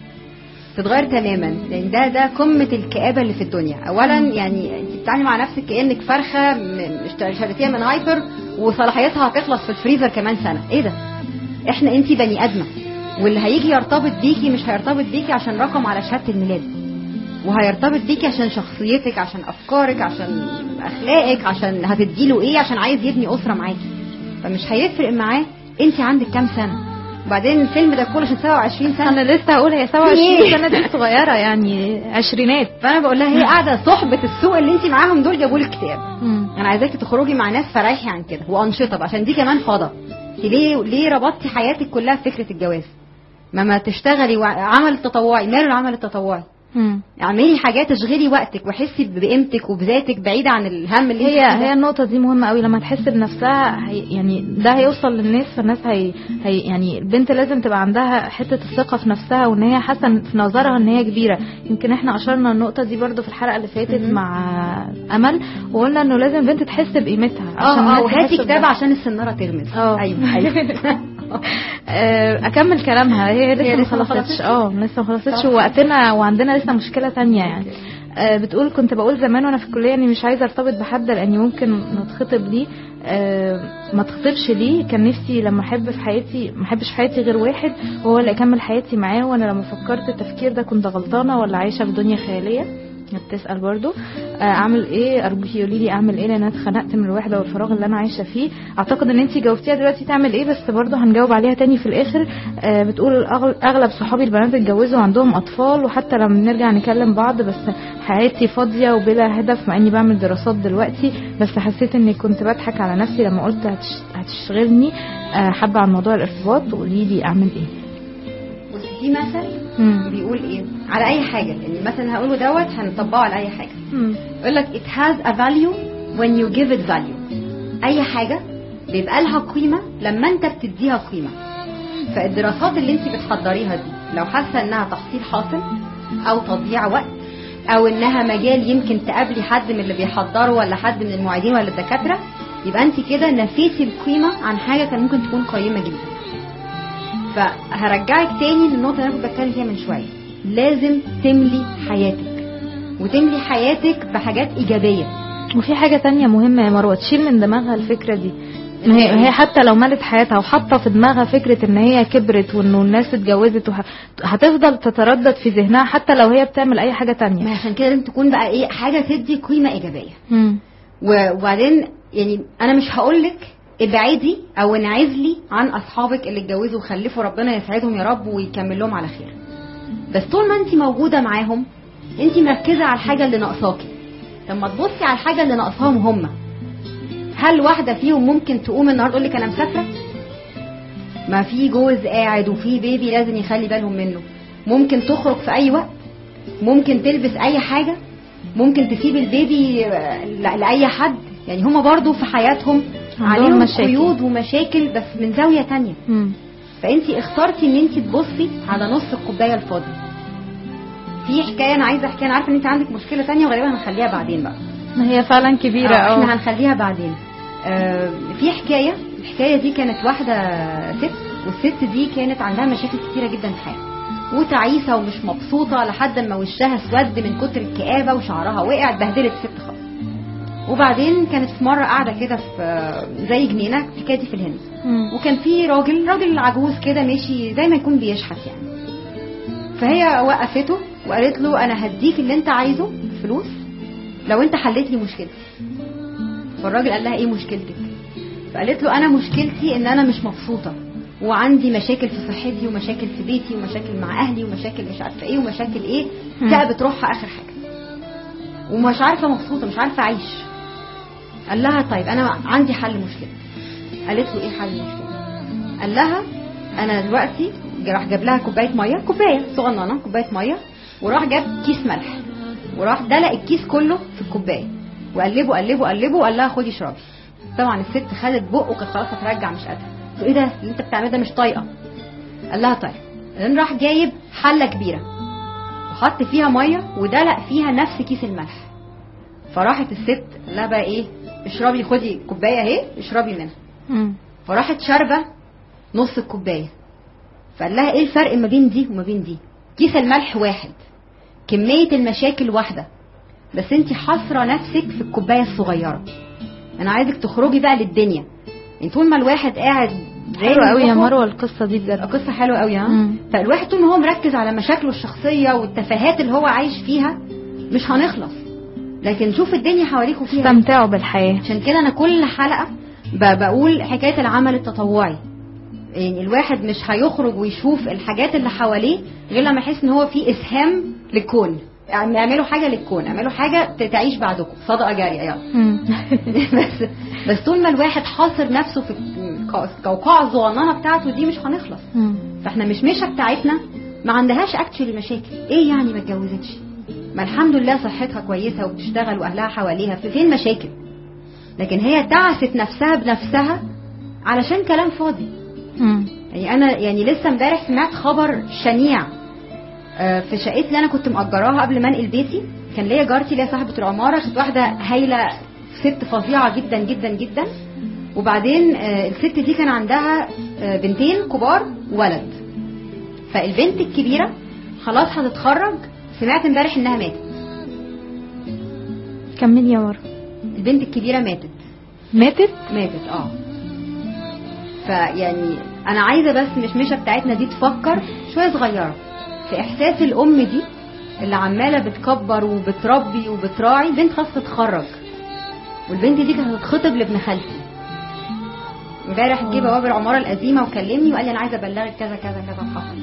تتغير تماما لان ده ده قمه الكآبه اللي في الدنيا اولا يعني انت بتتعاملي مع نفسك كانك فرخه م- اشت- شريتيها من هايبر وصلاحيتها هتخلص في الفريزر كمان سنه ايه ده احنا انت بني ادمه واللي هيجي يرتبط بيكي مش هيرتبط بيكي عشان رقم على شهاده الميلاد وهيرتبط بيكي عشان شخصيتك عشان افكارك عشان اخلاقك عشان هتديله ايه عشان عايز يبني اسره معاكي فمش هيفرق معاه انت عندك كام سنه وبعدين الفيلم ده كله عشان 27 سنه انا لسه هقول هي 27 إيه؟ سنه دي صغيره يعني عشرينات فانا بقول لها هي قاعده صحبه السوق اللي انت معاهم دول جابوا لك اكتئاب مم. انا عايزاكي تخرجي مع ناس فرايحي عن كده وانشطه بقى عشان دي كمان فضا انت ليه ليه ربطتي حياتك كلها بفكره الجواز ما ما تشتغلي وع- عمل تطوعي ماله العمل التطوعي مم. اعملي حاجات تشغلي وقتك وحسي بقيمتك وبذاتك بعيده عن الهم اللي هي انت فيه ده. هي النقطة دي مهمة قوي لما تحس بنفسها هي يعني ده هيوصل للناس فالناس هي, هي يعني البنت لازم تبقى عندها حتة الثقة في نفسها وان هي حاسة في نظرها ان هي كبيرة يمكن احنا اشرنا النقطة دي برضو في الحلقة اللي فاتت مهم. مع امل وقلنا انه لازم البنت تحس بقيمتها اه اه الناس وهاتي تحس كتاب بده. عشان السناره تغمز اه ايوه ايوه آه، اكمل كلامها هي هي لسه ما لسه ما خلصتش خلصتش؟ اه لسه ما خلصتش خلاص. ووقتنا وعندنا لسه مشكله تانية يعني آه، بتقول كنت بقول زمان وانا في الكليه اني مش عايزه ارتبط بحد لاني ممكن نتخطب ليه آه، ما اتخطبش ليه كان نفسي لما احب في حياتي ما احبش في حياتي غير واحد وهو اللي اكمل حياتي معاه وانا لما فكرت التفكير ده كنت غلطانه ولا عايشه في دنيا خياليه بتسال برضو آه، اعمل ايه ارجوكي قولي لي اعمل ايه لان انا اتخنقت من الوحده والفراغ اللي انا عايشه فيه اعتقد ان انت جاوبتيها دلوقتي تعمل ايه بس برضو هنجاوب عليها تاني في الاخر آه، بتقول أغل- اغلب صحابي البنات اتجوزوا وعندهم اطفال وحتى لما بنرجع نكلم بعض بس حياتي فاضيه وبلا هدف مع اني بعمل دراسات دلوقتي بس حسيت اني كنت بضحك على نفسي لما قلت هتش- هتشغلني آه، حابه عن موضوع الارتباط وقولي لي اعمل ايه بصي في مثل مم. بيقول ايه على اي حاجه يعني مثلا هقوله دوت هنطبقه على اي حاجه مم. يقول لك it has a value when you give it value اي حاجه بيبقى لها قيمه لما انت بتديها قيمه فالدراسات اللي انت بتحضريها دي لو حاسه انها تحصيل حاصل او تضييع وقت او انها مجال يمكن تقابلي حد من اللي بيحضروا ولا حد من المعيدين ولا الدكاتره يبقى انت كده نفيتي القيمه عن حاجه كان ممكن تكون قيمه جدا فهرجعك تاني للنقطه اللي انا كنت بتكلم فيها من شويه لازم تملي حياتك وتملي حياتك بحاجات ايجابيه وفي حاجة تانية مهمة يا مروة تشيل من دماغها الفكرة دي ان هي هي حتى لو مالت حياتها وحاطه في دماغها فكره ان هي كبرت وانه الناس اتجوزت وه... هتفضل تتردد في ذهنها حتى لو هي بتعمل اي حاجه ما تانية عشان كده لازم تكون بقى ايه حاجه تدي قيمه ايجابيه مم. و- وبعدين يعني انا مش هقول لك ابعدي او انعزلي عن اصحابك اللي اتجوزوا وخلفوا ربنا يسعدهم يا رب ويكمل لهم على خير بس طول ما انت موجوده معاهم انت مركزه على الحاجه اللي ناقصاكي لما تبصي على الحاجه اللي ناقصاهم هم هل واحده فيهم ممكن تقوم النهارده تقول لك انا مسافره ما في جوز قاعد وفي بيبي لازم يخلي بالهم منه ممكن تخرج في اي وقت ممكن تلبس اي حاجه ممكن تسيب البيبي آه، ل- لاي حد يعني هما برضو في حياتهم عندهم عليهم مشاكل. قيود ومشاكل بس من زاويه تانية مم. فانت اخترتي ان انت تبصي على نص الكوبايه الفاضي في حكايه انا عايزه احكيها انا عارفه ان انت عندك مشكله تانية وغالبا هنخليها بعدين بقى ما هي فعلا كبيره آه، احنا اه هنخليها بعدين آه، في حكايه الحكايه دي كانت واحده ست والست دي كانت عندها مشاكل كتيره جدا في حياتها وتعيسه ومش مبسوطه لحد ما وشها اسود من كتر الكآبه وشعرها وقع اتبهدلت الست خالص وبعدين كانت في مره قاعده كده في آه، زي جنينه الحكايه دي في الهند مم. وكان في راجل راجل عجوز كده ماشي زي ما يكون بيشحت يعني فهي وقفته وقالت له انا هديك اللي انت عايزه فلوس لو انت حليت لي مشكلتي فالراجل قال لها ايه مشكلتك فقالت له انا مشكلتي ان انا مش مبسوطه وعندي مشاكل في صحتي ومشاكل في بيتي ومشاكل مع اهلي ومشاكل مش عارفه ايه ومشاكل ايه مم. تعبت روحها اخر حاجه ومش عارفه مبسوطه مش عارفه اعيش قال لها طيب انا عندي حل مشكلتي قالت له ايه حل المشكله قال لها انا دلوقتي راح جاب لها كوبايه ميه كوبايه صغننه كوبايه ميه وراح جاب كيس ملح وراح دلق الكيس كله في الكوبايه وقلبه قلبه قلبه وقال لها خدي اشربي طبعا الست خدت بق وكانت خلاص هترجع مش قادره قلت له ايه ده اللي انت بتعمله ده مش طايقه قال لها طيب بعدين راح جايب حله كبيره وحط فيها ميه ودلق فيها نفس كيس الملح فراحت الست قال لها بقى ايه اشربي خدي كوبايه اهي اشربي منها مم. فراحت شاربه نص الكوبايه فقال لها ايه الفرق ما بين دي وما بين دي كيس الملح واحد كميه المشاكل واحده بس انت حاصره نفسك في الكوبايه الصغيره انا عايزك تخرجي بقى للدنيا يعني طول ما الواحد قاعد حلوة قوي يا نروحوا- مروه القصه دي بجد قصه حلوه قوي ها مم. فالواحد طول ما هو مركز على مشاكله الشخصيه والتفاهات اللي هو عايش فيها مش هنخلص لكن شوف الدنيا حواليكوا فيها إيه. استمتعوا بالحياه عشان كده انا كل حلقه ب- بقول حكايه العمل التطوعي يعني الواحد مش هيخرج ويشوف الحاجات اللي حواليه غير لما يحس ان هو في اسهام للكون يعني اعملوا حاجه للكون اعملوا حاجه ت- تعيش بعدكم صدقه جاريه يلا مم. بس بس طول ما الواحد حاصر نفسه في الق- القوقعه الصغننه بتاعته دي مش هنخلص مم. فاحنا مش مشة بتاعتنا ما عندهاش اكشلي مشاكل ايه يعني ما اتجوزتش ما الحمد لله صحتها كويسه وبتشتغل واهلها حواليها في فين مشاكل لكن هي دعست نفسها بنفسها علشان كلام فاضي مم. يعني انا يعني لسه امبارح سمعت خبر شنيع آه، في شقتي اللي انا كنت مأجراها قبل ما انقل بيتي كان ليا جارتي اللي هي صاحبه العماره كانت واحده هايله ست فظيعه جدا جدا جدا وبعدين آه، الست دي كان عندها آه، بنتين كبار وولد فالبنت الكبيره خلاص هتتخرج سمعت امبارح انها ماتت كملي يا مروه البنت الكبيره ماتت ماتت ماتت اه فيعني انا عايزه بس مش مشة بتاعتنا دي تفكر شويه صغيره في احساس الام دي اللي عماله بتكبر وبتربي وبتراعي بنت خلاص تتخرج والبنت دي كانت هتتخطب لابن خالتي امبارح جه بواب العماره القديمه وكلمني وقال لي انا عايزه ابلغك كذا كذا كذا حصل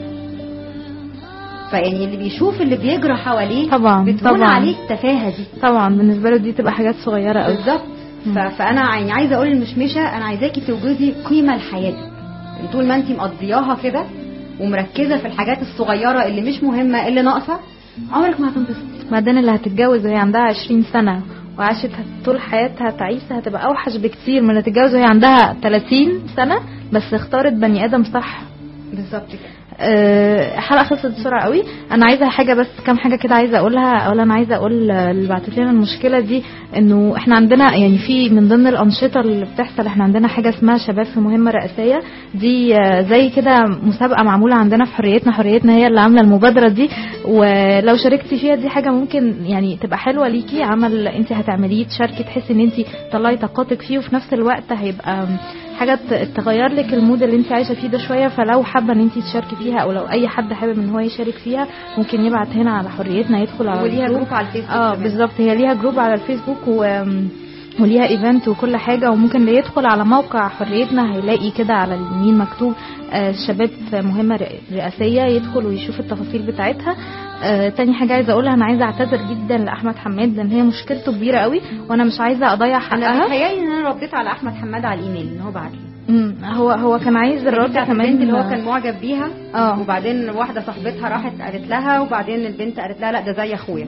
فيعني اللي بيشوف اللي بيجرى حواليه طبعا، بتهون طبعا. عليه التفاهه دي طبعا بالنسبه له دي تبقى حاجات صغيره قوي بالظبط ف- فانا يعني عايزه اقول المشمشه انا عايزاكي توجدي قيمه لحياتك يعني طول ما انت مقضياها كده ومركزه في الحاجات الصغيره اللي مش مهمه اللي ناقصه عمرك ما هتنبسط بعدين اللي هتتجوز وهي عندها 20 سنة وعاشت طول حياتها تعيسة هتبقى أوحش بكتير من اللي تتجوز وهي عندها 30 سنة بس اختارت بني آدم صح بالظبط كده أه، الحلقة خلصت بسرعة قوي أنا عايزة حاجة بس كام حاجة كده عايزة أقولها أولا أنا عايزة أقول اللي بعتت لنا المشكلة دي إنه إحنا عندنا يعني في من ضمن الأنشطة اللي بتحصل إحنا عندنا حاجة اسمها شباب في مهمة رئاسية دي آه، زي كده مسابقة معمولة عندنا في حريتنا حريتنا هي اللي عاملة المبادرة دي ولو شاركتي فيها دي حاجة ممكن يعني تبقى حلوة ليكي عمل أنت هتعمليه تشاركي تحسي إن أنت طلعي طاقتك فيه وفي نفس الوقت هيبقى حاجه ت- تغير لك المود اللي انت عايشه فيه ده شويه فلو حابه ان انت تشاركي فيها او لو اي حد حابب ان هو يشارك فيها ممكن يبعت هنا على حريتنا يدخل على وليها الجروب. جروب على الفيسبوك اه كمان. بالظبط هي ليها جروب على الفيسبوك و وليها ايفنت وكل حاجه وممكن اللي يدخل على موقع حريتنا هيلاقي كده على اليمين مكتوب آه، شباب في مهمه رئ- رئاسيه يدخل ويشوف التفاصيل بتاعتها آه، تاني حاجه عايزه اقولها انا عايزه اعتذر جدا لاحمد حماد لان هي مشكلته كبيره قوي وانا مش عايزه اضيع انا حقها متهيألي ان انا رديت على احمد حماد على الايميل ان هو بعت لي مم، هو هو كان عايز الرد بتاعت كمان البنت اللي هو كان معجب بيها اه. وبعدين واحده صاحبتها راحت قالت لها وبعدين البنت قالت لها لا ده زي اخويا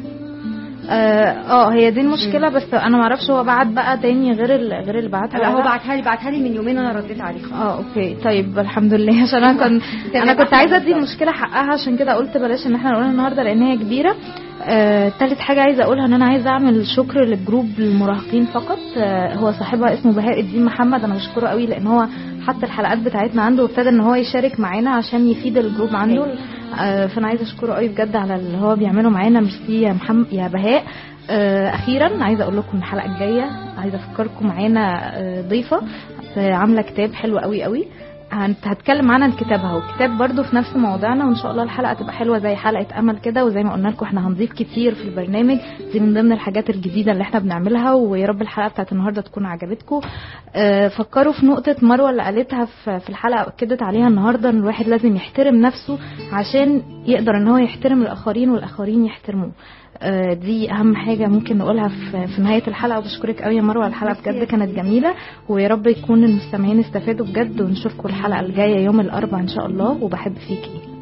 اه آه، هي دي المشكله بس انا ما اعرفش هو بعت بقى تاني غير ال- غير اللي بعتها لا هو ولا- بعتها لي بعتها لي من يومين انا رديت عليه خلاص اه اوكي طيب الحمد لله عشان انا كنت تمام، انا كنت أحلى عايزه ادي بالظبط. المشكله حقها عشان كده قلت بلاش ان احنا نقولها النهارده لان هي كبيره آه، تالت حاجه عايزه اقولها ان انا عايزه اعمل شكر للجروب المراهقين فقط آه، هو صاحبها اسمه بهاء الدين محمد انا بشكره قوي لان هو حط الحلقات بتاعتنا عنده وابتدى ان هو يشارك معانا عشان يفيد الجروب عنده آه، فانا عايزه اشكره قوي بجد على اللي هو بيعمله معانا ميرسي يا محمد يا بهاء آه، اخيرا عايزه اقول لكم الحلقه الجايه عايزه افكركم معانا آه، ضيفه آه، عامله كتاب حلو قوي قوي هنت- هتكلم عنها كتابها والكتاب برضو في نفس موضوعنا وان شاء الله الحلقه تبقى حلوه زي حلقه امل كده وزي ما قلنا لكم احنا هنضيف كتير في البرنامج دي من ضمن الحاجات الجديده اللي احنا بنعملها ويا رب الحلقه بتاعت النهارده تكون عجبتكم آه، فكروا في نقطه مروه اللي قالتها في في الحلقه اكدت عليها النهارده ان الواحد لازم يحترم نفسه عشان يقدر ان هو يحترم الاخرين والاخرين يحترموه آه، دي اهم حاجه ممكن نقولها في في نهايه الحلقه وبشكرك قوي يا مروه الحلقه بجد كانت جميله ويا رب يكون المستمعين استفادوا بجد ونشوفكم الحلقه الجايه يوم الاربعاء ان شاء الله وبحب فيكي